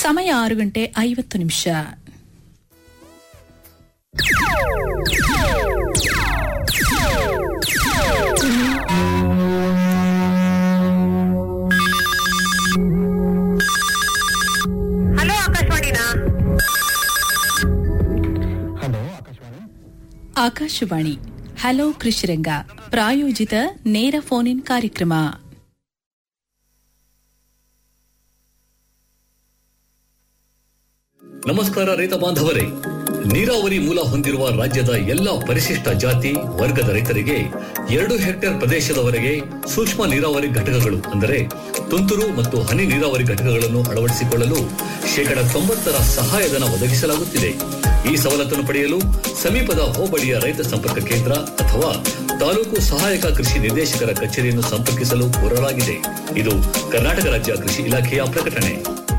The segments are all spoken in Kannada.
ಸಮಯ ಆರು ಗಂಟೆ ಐವತ್ತು ನಿಮಿಷ ಹಲೋ ಆಕಾಶವಾಣಿನಾ ಆಕಾಶವಾಣಿ ಹಲೋ ಕೃಷಿರಂಗ ಪ್ರಾಯೋಜಿತ ನೇರ ಫೋನ್ ಇನ್ ಕಾರ್ಯಕ್ರಮ ನಮಸ್ಕಾರ ರೈತ ಬಾಂಧವರೇ ನೀರಾವರಿ ಮೂಲ ಹೊಂದಿರುವ ರಾಜ್ಯದ ಎಲ್ಲಾ ಪರಿಶಿಷ್ಟ ಜಾತಿ ವರ್ಗದ ರೈತರಿಗೆ ಎರಡು ಹೆಕ್ಟೇರ್ ಪ್ರದೇಶದವರೆಗೆ ಸೂಕ್ಷ್ಮ ನೀರಾವರಿ ಘಟಕಗಳು ಅಂದರೆ ತುಂತುರು ಮತ್ತು ಹನಿ ನೀರಾವರಿ ಘಟಕಗಳನ್ನು ಅಳವಡಿಸಿಕೊಳ್ಳಲು ಶೇಕಡ ತೊಂಬತ್ತರ ಸಹಾಯಧನ ಒದಗಿಸಲಾಗುತ್ತಿದೆ ಈ ಸವಲತ್ತನ್ನು ಪಡೆಯಲು ಸಮೀಪದ ಹೋಬಳಿಯ ರೈತ ಸಂಪರ್ಕ ಕೇಂದ್ರ ಅಥವಾ ತಾಲೂಕು ಸಹಾಯಕ ಕೃಷಿ ನಿರ್ದೇಶಕರ ಕಚೇರಿಯನ್ನು ಸಂಪರ್ಕಿಸಲು ಕೋರಲಾಗಿದೆ ಇದು ಕರ್ನಾಟಕ ರಾಜ್ಯ ಕೃಷಿ ಇಲಾಖೆಯ ಪ್ರಕಟಣೆ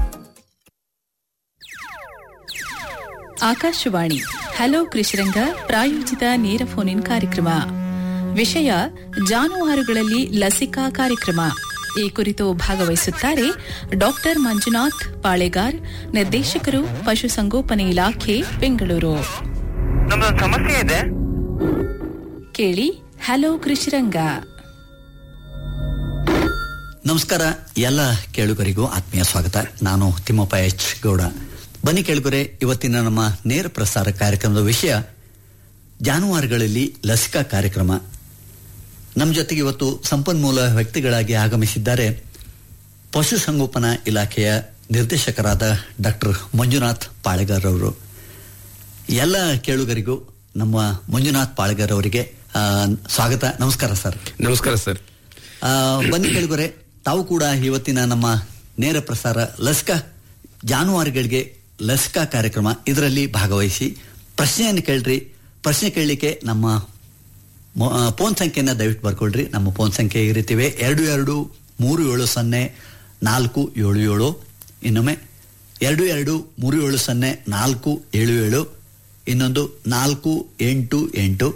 ಆಕಾಶವಾಣಿ ಹಲೋ ಕೃಷಿರಂಗ ಪ್ರಾಯೋಜಿತ ನೇರ ಫೋನ್ ಇನ್ ಕಾರ್ಯಕ್ರಮ ವಿಷಯ ಜಾನುವಾರುಗಳಲ್ಲಿ ಲಸಿಕಾ ಕಾರ್ಯಕ್ರಮ ಈ ಕುರಿತು ಭಾಗವಹಿಸುತ್ತಾರೆ ಡಾಕ್ಟರ್ ಮಂಜುನಾಥ್ ಪಾಳೆಗಾರ್ ನಿರ್ದೇಶಕರು ಪಶುಸಂಗೋಪನೆ ಇಲಾಖೆ ಬೆಂಗಳೂರು ನಮ್ದೊಂದು ಸಮಸ್ಯೆ ಇದೆ ಕೇಳಿ ಹಲೋ ಕೃಷಿರಂಗ ನಮಸ್ಕಾರ ಎಲ್ಲ ಕೇಳುಗರಿಗೂ ಆತ್ಮೀಯ ಸ್ವಾಗತ ನಾನು ತಿಮ್ಮಪ್ಪ ಎಚ್ ಗೌಡ ಬನ್ನಿ ಕೇಳುಗರೆ ಇವತ್ತಿನ ನಮ್ಮ ನೇರ ಪ್ರಸಾರ ಕಾರ್ಯಕ್ರಮದ ವಿಷಯ ಜಾನುವಾರುಗಳಲ್ಲಿ ಲಸಿಕಾ ಕಾರ್ಯಕ್ರಮ ನಮ್ಮ ಜೊತೆಗೆ ಇವತ್ತು ಸಂಪನ್ಮೂಲ ವ್ಯಕ್ತಿಗಳಾಗಿ ಆಗಮಿಸಿದ್ದಾರೆ ಪಶುಸಂಗೋಪನಾ ಇಲಾಖೆಯ ನಿರ್ದೇಶಕರಾದ ಡಾಕ್ಟರ್ ಮಂಜುನಾಥ್ ಪಾಳೆಗಾರ್ ಅವರು ಎಲ್ಲ ಕೇಳುಗರಿಗೂ ನಮ್ಮ ಮಂಜುನಾಥ್ ಪಾಳೆಗಾರ್ ಅವರಿಗೆ ಆ, ಸ್ವಾಗತ ನಮಸ್ಕಾರ ಸರ್ ನಮಸ್ಕಾರ ಸರ್ ಆ, ಬನ್ನಿ ಕೇಳಿಗೊರೆ ತಾವು ಕೂಡ ಇವತ್ತಿನ ನಮ್ಮ ನೇರ ಪ್ರಸಾರ ಲಸಿಕಾ ಜಾನುವಾರುಗಳಿಗೆ ಲಸಿಕಾ ಕಾರ್ಯಕ್ರಮ ಇದರಲ್ಲಿ ಭಾಗವಹಿಸಿ ಪ್ರಶ್ನೆಯನ್ನು ಕೇಳ್ರಿ ಪ್ರಶ್ನೆ ಕೇಳಲಿಕ್ಕೆ ನಮ್ಮ ಮೊ- ಆ, ಫೋನ್ ಸಂಖ್ಯೆಯನ್ನು ದಯವಿಟ್ಟು ಬರ್ಕೊಳ್ರಿ ನಮ್ಮ ಫೋನ್ ಸಂಖ್ಯೆ ಈ ರೀತಿವೆ ಎರಡು ಎರಡು ಮೂರು ಏಳು ಸೊನ್ನೆ ನಾಲ್ಕು ಏಳು ಏಳು ಇನ್ನೊಮ್ಮೆ ಎರಡು ಎರಡು ಮೂರು ಏಳು ಸೊನ್ನೆ ನಾಲ್ಕು ಏಳು ಏಳು ಇನ್ನೊಂದು ನಾಲ್ಕು ಎಂಟು ಎಂಟು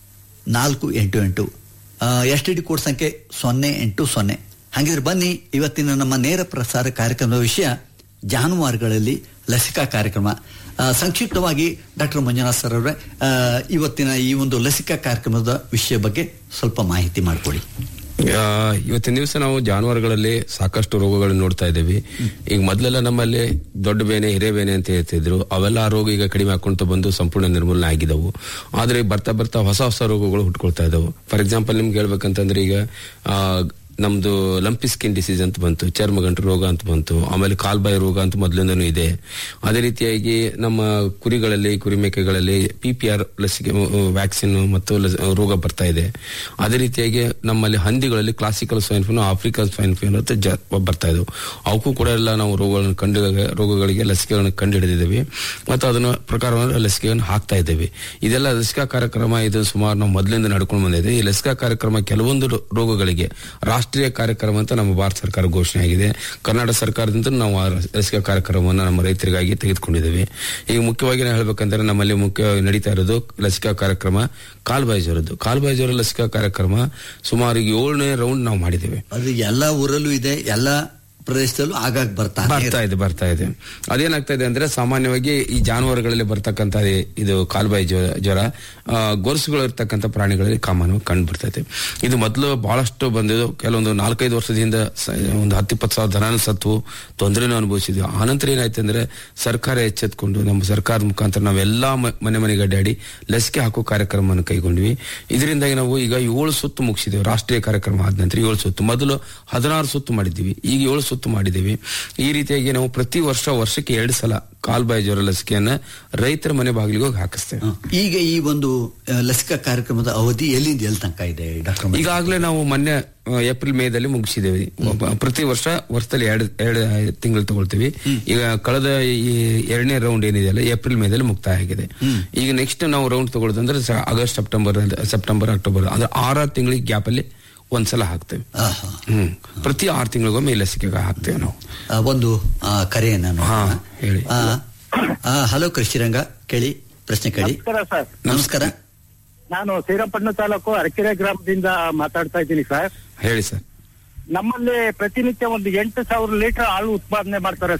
ನಾಲ್ಕು ಎಂಟು ಎಂಟು ಎಸ್ ಟಿ ಡಿ ಕೋಡ್ ಸಂಖ್ಯೆ ಸೊನ್ನೆ ಎಂಟು ಸೊನ್ನೆ ಹಾಗಿದ್ರೆ ಬನ್ನಿ ಇವತ್ತಿನ ನಮ್ಮ ನೇರ ಪ್ರಸಾರ ಕಾರ್ಯಕ್ರಮದ ವಿಷಯ ಜಾನುವಾರುಗಳಲ್ಲಿ ಲಸಿಕಾ ಕಾರ್ಯಕ್ರಮ ಆ, ಸಂಕ್ಷಿಪ್ತವಾಗಿ ಡಾಕ್ಟರ್ ಮಂಜುನಾಥ್ ಸರ್ ಅವರೇ ಆ, ಇವತ್ತಿನ ಈ ಒಂದು ಲಸಿಕಾ ಕಾರ್ಯಕ್ರಮದ ವಿಷಯ ಬಗ್ಗೆ ಸ್ವಲ್ಪ ಮಾಹಿತಿ ಮಾಡಿಕೊಡಿ ಆ, ಇವತ್ತಿನ ದಿವಸ ನಾವು ಜಾನುವಾರುಗಳಲ್ಲಿ ಸಾಕಷ್ಟು ರೋಗಗಳನ್ನು ನೋಡ್ತಾ ಇದ್ದೀವಿ ಈಗ ಮೊದಲೆಲ್ಲ ನಮ್ಮಲ್ಲಿ ದೊಡ್ಡ ಬೇನೆ ಹಿರೇ ಬೇನೆ ಅಂತ ಹೇಳ್ತಿದ್ರು ಅವೆಲ್ಲ ಆ ರೋಗ ಈಗ ಕಡಿಮೆ ಹಾಕೊಂತ ಬಂದು ಸಂಪೂರ್ಣ ನಿರ್ಮೂಲನೆ ಆಗಿದ್ದವು ಆದ್ರೆ ಬರ್ತಾ ಬರ್ತಾ ಹೊಸ ಹೊಸ ರೋಗಗಳು ಹುಟ್ಕೊಳ್ತಾ ಇದಾವೆ ಫಾರ್ ಎಕ್ಸಾಂಪಲ್ ನಿಮ್ಗೆ ಹೇಳ್ಬೇಕಂತಂದ್ರೆ ಈಗ ಆ, ನಮ್ದು ಲಂಪಿ ಸ್ಕಿನ್ ಡಿಸೀಸ್ ಅಂತ ಬಂತು ಚರ್ಮಗಂಟು ರೋಗ ಅಂತ ಬಂತು ಆಮೇಲೆ ಕಾಲ್ಬಾಯಿ ರೋಗ ಅಂತ ಮೊದಲಿಂದನೂ ಇದೆ ಅದೇ ರೀತಿಯಾಗಿ ನಮ್ಮ ಕುರಿಗಳಲ್ಲಿ ಕುರಿ ಮೇಕೆಗಳಲ್ಲಿ ಪಿ ಪಿ ಆರ್ ಲಸಿಕೆ ವ್ಯಾಕ್ಸಿನ್ ಮತ್ತು ಲಸ್- ರೋಗ ಬರ್ತಾ ಇದೆ ಅದೇ ರೀತಿಯಾಗಿ ನಮ್ಮಲ್ಲಿ ಹಂದಿಗಳಲ್ಲಿ classical swine flu African swine flu ಅಂತ ಜ- ಬರ್ತಾ ಇದ್ದವು ಅವಕ್ಕೂ ಕೂಡ ಎಲ್ಲ ನಾವು ರೋಗಗಳನ್ನು ಕಂಡು ರೋಗಗಳಿಗೆ ಲಸಿಕೆಗಳನ್ನು ಕಂಡು ಹಿಡಿದಿದ್ದೇವೆ ಮತ್ತು ಅದನ್ನ ಪ್ರಕಾರವಾದ ಲಸಿಕೆಯನ್ನು ಹಾಕ್ತಾ ಇದ್ದೇವೆ ಇದೆಲ್ಲ ಲಸಿಕಾ ಕಾರ್ಯಕ್ರಮ ಇದು ಸುಮಾರು ನಾವು ಮೊದಲಿಂದ ನಡ್ಕೊಂಡು ಬಂದಿದೆ ಈ ಲಸಿಕಾ ಕಾರ್ಯಕ್ರಮ ಕೆಲವೊಂದು ರೋ- ರೋಗಗಳಿಗೆ ರಾಷ್ಟ್ರೀಯ ಕಾರ್ಯಕ್ರಮ ಅಂತ ನಮ್ಮ ಭಾರತ ಸರ್ಕಾರ ಘೋಷಣೆ ಆಗಿದೆ ಕರ್ನಾಟಕ ಸರ್ಕಾರದಿಂದ ನಾವು ಆ ಲಸಿಕಾ ಕಾರ್ಯಕ್ರಮವನ್ನು ನಮ್ಮ ರೈತರಿಗಾಗಿ ತೆಗೆದುಕೊಂಡಿದ್ದೇವೆ ಈಗ ಮುಖ್ಯವಾಗಿ ನಾವು ಹೇಳ್ಬೇಕಂದ್ರೆ ನಮ್ಮಲ್ಲಿ ಮುಖ್ಯ ನಡೀತಾ ಇರೋದು ಲಸಿಕಾ ಕಾರ್ಯಕ್ರಮ ಕಾಲ್ಬಾಯಿ ಜ್ವರದ್ದು ಕಾಲ್ಬಾಯಿ ಜ್ವರ ಲಸಿಕಾ ಕಾರ್ಯಕ್ರಮ ಸುಮಾರು ಈಗ ಏಳನೇ ರೌಂಡ್ ನಾವು ಮಾಡಿದ್ದೇವೆ ಅದು ಎಲ್ಲ ಊರಲ್ಲೂ ಇದೆ ಎಲ್ಲ ಪ್ರದೇಶದಲ್ಲೂ ಆಗಾಗ ಬರ್ತಾ ಬರ್ತಾ ಇದೆ ಬರ್ತಾ ಇದೆ ಅದೇನಾಗ್ತಾ ಇದೆ ಅಂದ್ರೆ ಸಾಮಾನ್ಯವಾಗಿ ಈ ಜಾನುವಾರುಗಳಲ್ಲಿ ಬರ್ತಕ್ಕಂತ ಇದು ಕಾಲ್ಬಾಯಿ ಜ್ವ- ಜ್ವರ ಆ, ಗೊರಸುಗಳು ಇರ್ತಕ್ಕಂಥ ಪ್ರಾಣಿಗಳಲ್ಲಿ ಕಾಮನ್ ಕಂಡು ಬರ್ತಾ ಇದೆ ಇದು ಮೊದಲು ಬಹಳಷ್ಟು ಬಂದಿದ್ದು ಕೆಲವೊಂದು ನಾಲ್ಕೈದು ವರ್ಷದಿಂದ ಸ- ಒಂದು ಹತ್ತಿಪ್ಪತ್ತು ಸಾವಿರ ದನ ಸತ್ತು ತೊಂದರೆನೂ ಅನುಭವಿಸಿದ್ವಿ ಆನಂತರ ಏನಾಯ್ತು ಅಂದ್ರೆ ಸರ್ಕಾರ ಎಚ್ಚೆತ್ಕೊಂಡು ನಮ್ಮ ಸರ್ಕಾರದ ಮುಖಾಂತರ ನಾವೆಲ್ಲಾ ಮ- ಮನೆ ಮನೆಗೆ ಅಡ್ಡಾಡಿ ಲಸಿಕೆ ಹಾಕೋ ಕಾರ್ಯಕ್ರಮವನ್ನು ಕೈಗೊಂಡ್ವಿ ಇದರಿಂದಾಗಿ ನಾವು ಈಗ ಏಳು ಸುತ್ತು ಮುಗಿಸಿದ್ದೇವೆ ರಾಷ್ಟ್ರೀಯ ಕಾರ್ಯಕ್ರಮ ಆದ ನಂತರ ಏಳು ಸುತ್ತು ಮೊದಲು ಹದಿನಾರು ಸುತ್ತು ಮಾಡಿದ್ದೀವಿ ಈಗ ಏಳು ಸುತ್ತು ಮಾಡಿದ್ದೀವಿ ಈ ರೀತಿಯಾಗಿ ನಾವು ಪ್ರತಿ ವರ್ಷ ವರ್ಷಕ್ಕೆ ಎರಡು ಸಲ ಕಾಲ್ಬಾಯಿ ಜ್ವರ ಲಸಿಕೆಯನ್ನ ರೈತರ ಮನೆ ಬಾಗಿಲಿಗೆ ಹೋಗಿ ಹಾಕಿಸ್ತೇವೆ ಈಗ ಈ ಒಂದು ಆ, ಲಸಿಕಾ ಕಾರ್ಯಕ್ರಮದ ಅವಧಿ ಎಲ್ಲಿಂದ ಎಲ್ಲಿ ತನಕ ಇದೆ ಡಾಕ್ಟರ್ ಮಂಜುನಾಥ್? ಈಗಾಗಲೇ ನಾವು ಮೊನ್ನೆ ಆ, ಏಪ್ರಿಲ್ ಮೇದಲ್ಲಿ ಮುಗಿಸಿದ್ದೇವೆ ಒಬ್ಬ- ಪ್ರತಿ ವರ್ಷ ವರ್ಷದಲ್ಲಿ ಎರಡು ಎರಡು ತಿಂಗಳು ತಗೊಳ್ತೀವಿ ಈಗ ಕಳೆದ ಈ ಎರಡನೇ ರೌಂಡ್ ಏನಿದೆಯಲ್ಲ ಏಪ್ರಿಲ್ ಮೇದಲ್ಲಿ ಮುಕ್ತಾಯ ಆಗಿದೆ ಈಗ ನೆಕ್ಸ್ಟ್ ನಾವು ರೌಂಡ್ ತಗೊಳ್ಳೋದಂದ್ರೆ ಸ- ಆಗಸ್ಟ್ ಸೆಪ್ಟೆಂಬರ್ ಸೆಪ್ಟೆಂಬರ್ ಅಕ್ಟೋಬರ್ ಅಂದ್ರೆ ಆರಾರು ತಿಂಗಳಿಗೆ ಗ್ಯಾಪ್ ಅಲ್ಲಿ ಒಂದ್ಸಲ ಹಾಕ್ತೇವೆ ಆಹಾ. ಹ್ಮ್ ಪ್ರತಿ ಆರು ತಿಂಗಳಿಗೊಮ್ಮೆ ಈ ಲಸಿಕೆ ಹಾಕ್ತೇವೆ ನಾವು ಆ, ಒಂದು ಆ, ಕರೆಯನ್ನ ನೋಡೋಣ. ಹಾ, ಹೇಳಿ. ಆ, ಆ, ಹಲೋ ಕೃಷಿರಂಗ ಕೇಳಿ ಪ್ರಶ್ನೆ ಕೇಳಿ ನಮಸ್ಕಾರ ಸರ್ ನಮಸ್ಕಾರ ನಾನು ಶ್ರೀರಂಗಪಟ್ಟಣ ತಾಲೂಕು ಅರಕೆರೆ ಗ್ರಾಮದಿಂದ ಮಾತಾಡ್ತಾ ಇದ್ದೀನಿ ಸರ್ ಹೇಳಿ ಸರ್ ನಮ್ಮಲ್ಲಿ ಪ್ರತಿನಿತ್ಯ ಒಂದು ಎಂಟು ಸಾವಿರ ಲೀಟರ್ ಹಾಲು ಉತ್ಪಾದನೆ ಮಾಡ್ತಾರೆ ಸರ್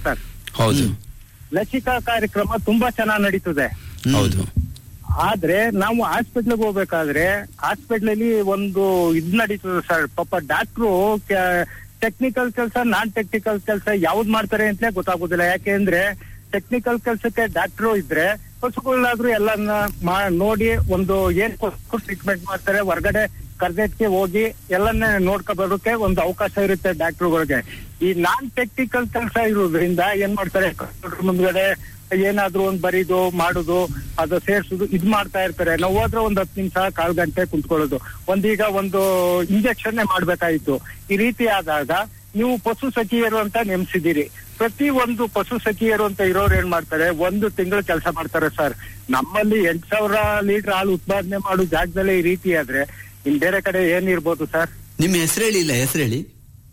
ಹೌದು ಲಸಿಕಾ ಕಾರ್ಯಕ್ರಮ ತುಂಬಾ ಚೆನ್ನಾಗಿ ನಡೀತದೆ ಹೌದು ಆದ್ರೆ ನಾವು ಹಾಸ್ಪಿಟ್ಲಿಗೆ ಹೋಗ್ಬೇಕಾದ್ರೆ ಹಾಸ್ಪಿಟ್ಲಲ್ಲಿ ಒಂದು ಇದ್ ನಡೀತದೆ ಸರ್ ಪಾಪ ಡಾಕ್ಟ್ರು ಟೆಕ್ನಿಕಲ್ ಕೆಲಸ ನಾನ್ ಟೆಕ್ನಿಕಲ್ ಕೆಲಸ ಯಾವ್ದು ಮಾಡ್ತಾರೆ ಅಂತಲೇ ಗೊತ್ತಾಗೋದಿಲ್ಲ ಯಾಕೆಂದ್ರೆ ಟೆಕ್ನಿಕಲ್ ಕೆಲಸಕ್ಕೆ ಡಾಕ್ಟ್ರು ಇದ್ರೆ ಪಶುಗಳಾದ್ರೂ ಎಲ್ಲನ್ನ ಮಾ- ನೋಡಿ ಒಂದು ಏನ್ ಟ್ರೀಟ್ಮೆಂಟ್ ಮಾಡ್ತಾರೆ ಹೊರಗಡೆ ಕರ್ನೆಟ್ಗೆ ಹೋಗಿ ಎಲ್ಲನ್ನ ನೋಡ್ಕೊ ಬರೋಕೆ ಒಂದು ಅವಕಾಶ ಇರುತ್ತೆ ಡಾಕ್ಟ್ರುಗಳಿಗೆ ಈ ನಾನ್ ಟೆಕ್ನಿಕಲ್ ಕೆಲಸ ಇರೋದ್ರಿಂದ ಏನ್ ಮಾಡ್ತಾರೆ ಕಂಪ್ಯೂಟರ್ ಮುಂದ್ಗಡೆ ಏನಾದ್ರೂ ಒಂದ್ ಬರೀದು ಮಾಡುದು ಅದು ಸೇರ್ಸುದು ಇದ್ ಮಾಡ್ತಾ ಇರ್ತಾರೆ ನಾವು ಹೋದ್ರೆ ಒಂದ್ ಹತ್ತು ನಿಮಿಷ ಕಾಲ್ ಗಂಟೆ ಕುಂತ್ಕೊಳ್ಳೋದು ಒಂದೀಗ ಒಂದು ಇಂಜೆಕ್ಷನ್ ಮಾಡ್ಬೇಕಾಯ್ತು ಈ ರೀತಿ ಆದಾಗ ನೀವು ಪಶು ಸಖಿಯರು ಅಂತ ನೇಮಿಸಿದ್ದೀರಿ ಪ್ರತಿ ಒಂದು ಪಶು ಸಖಿಯರು ಅಂತ ಇರೋರು ಏನ್ ಮಾಡ್ತಾರೆ ಒಂದು ತಿಂಗಳು ಕೆಲಸ ಮಾಡ್ತಾರೆ ಸರ್ ನಮ್ಮಲ್ಲಿ ಎಂಟ್ ಸಾವಿರ ಲೀಟರ್ ಹಾಲು ಉತ್ಪಾದನೆ ಮಾಡೋ ಜಾಗದಲ್ಲೇ ಈ ರೀತಿ ಆದ್ರೆ ಇನ್ ಬೇರೆ ಕಡೆ ಏನಿರ್ಬೋದು ಸರ್ ನಿಮ್ಮ ಹೆಸರು ಹೇಳಿ ಇಲ್ಲ ಹೆಸರು ಹೇಳಿ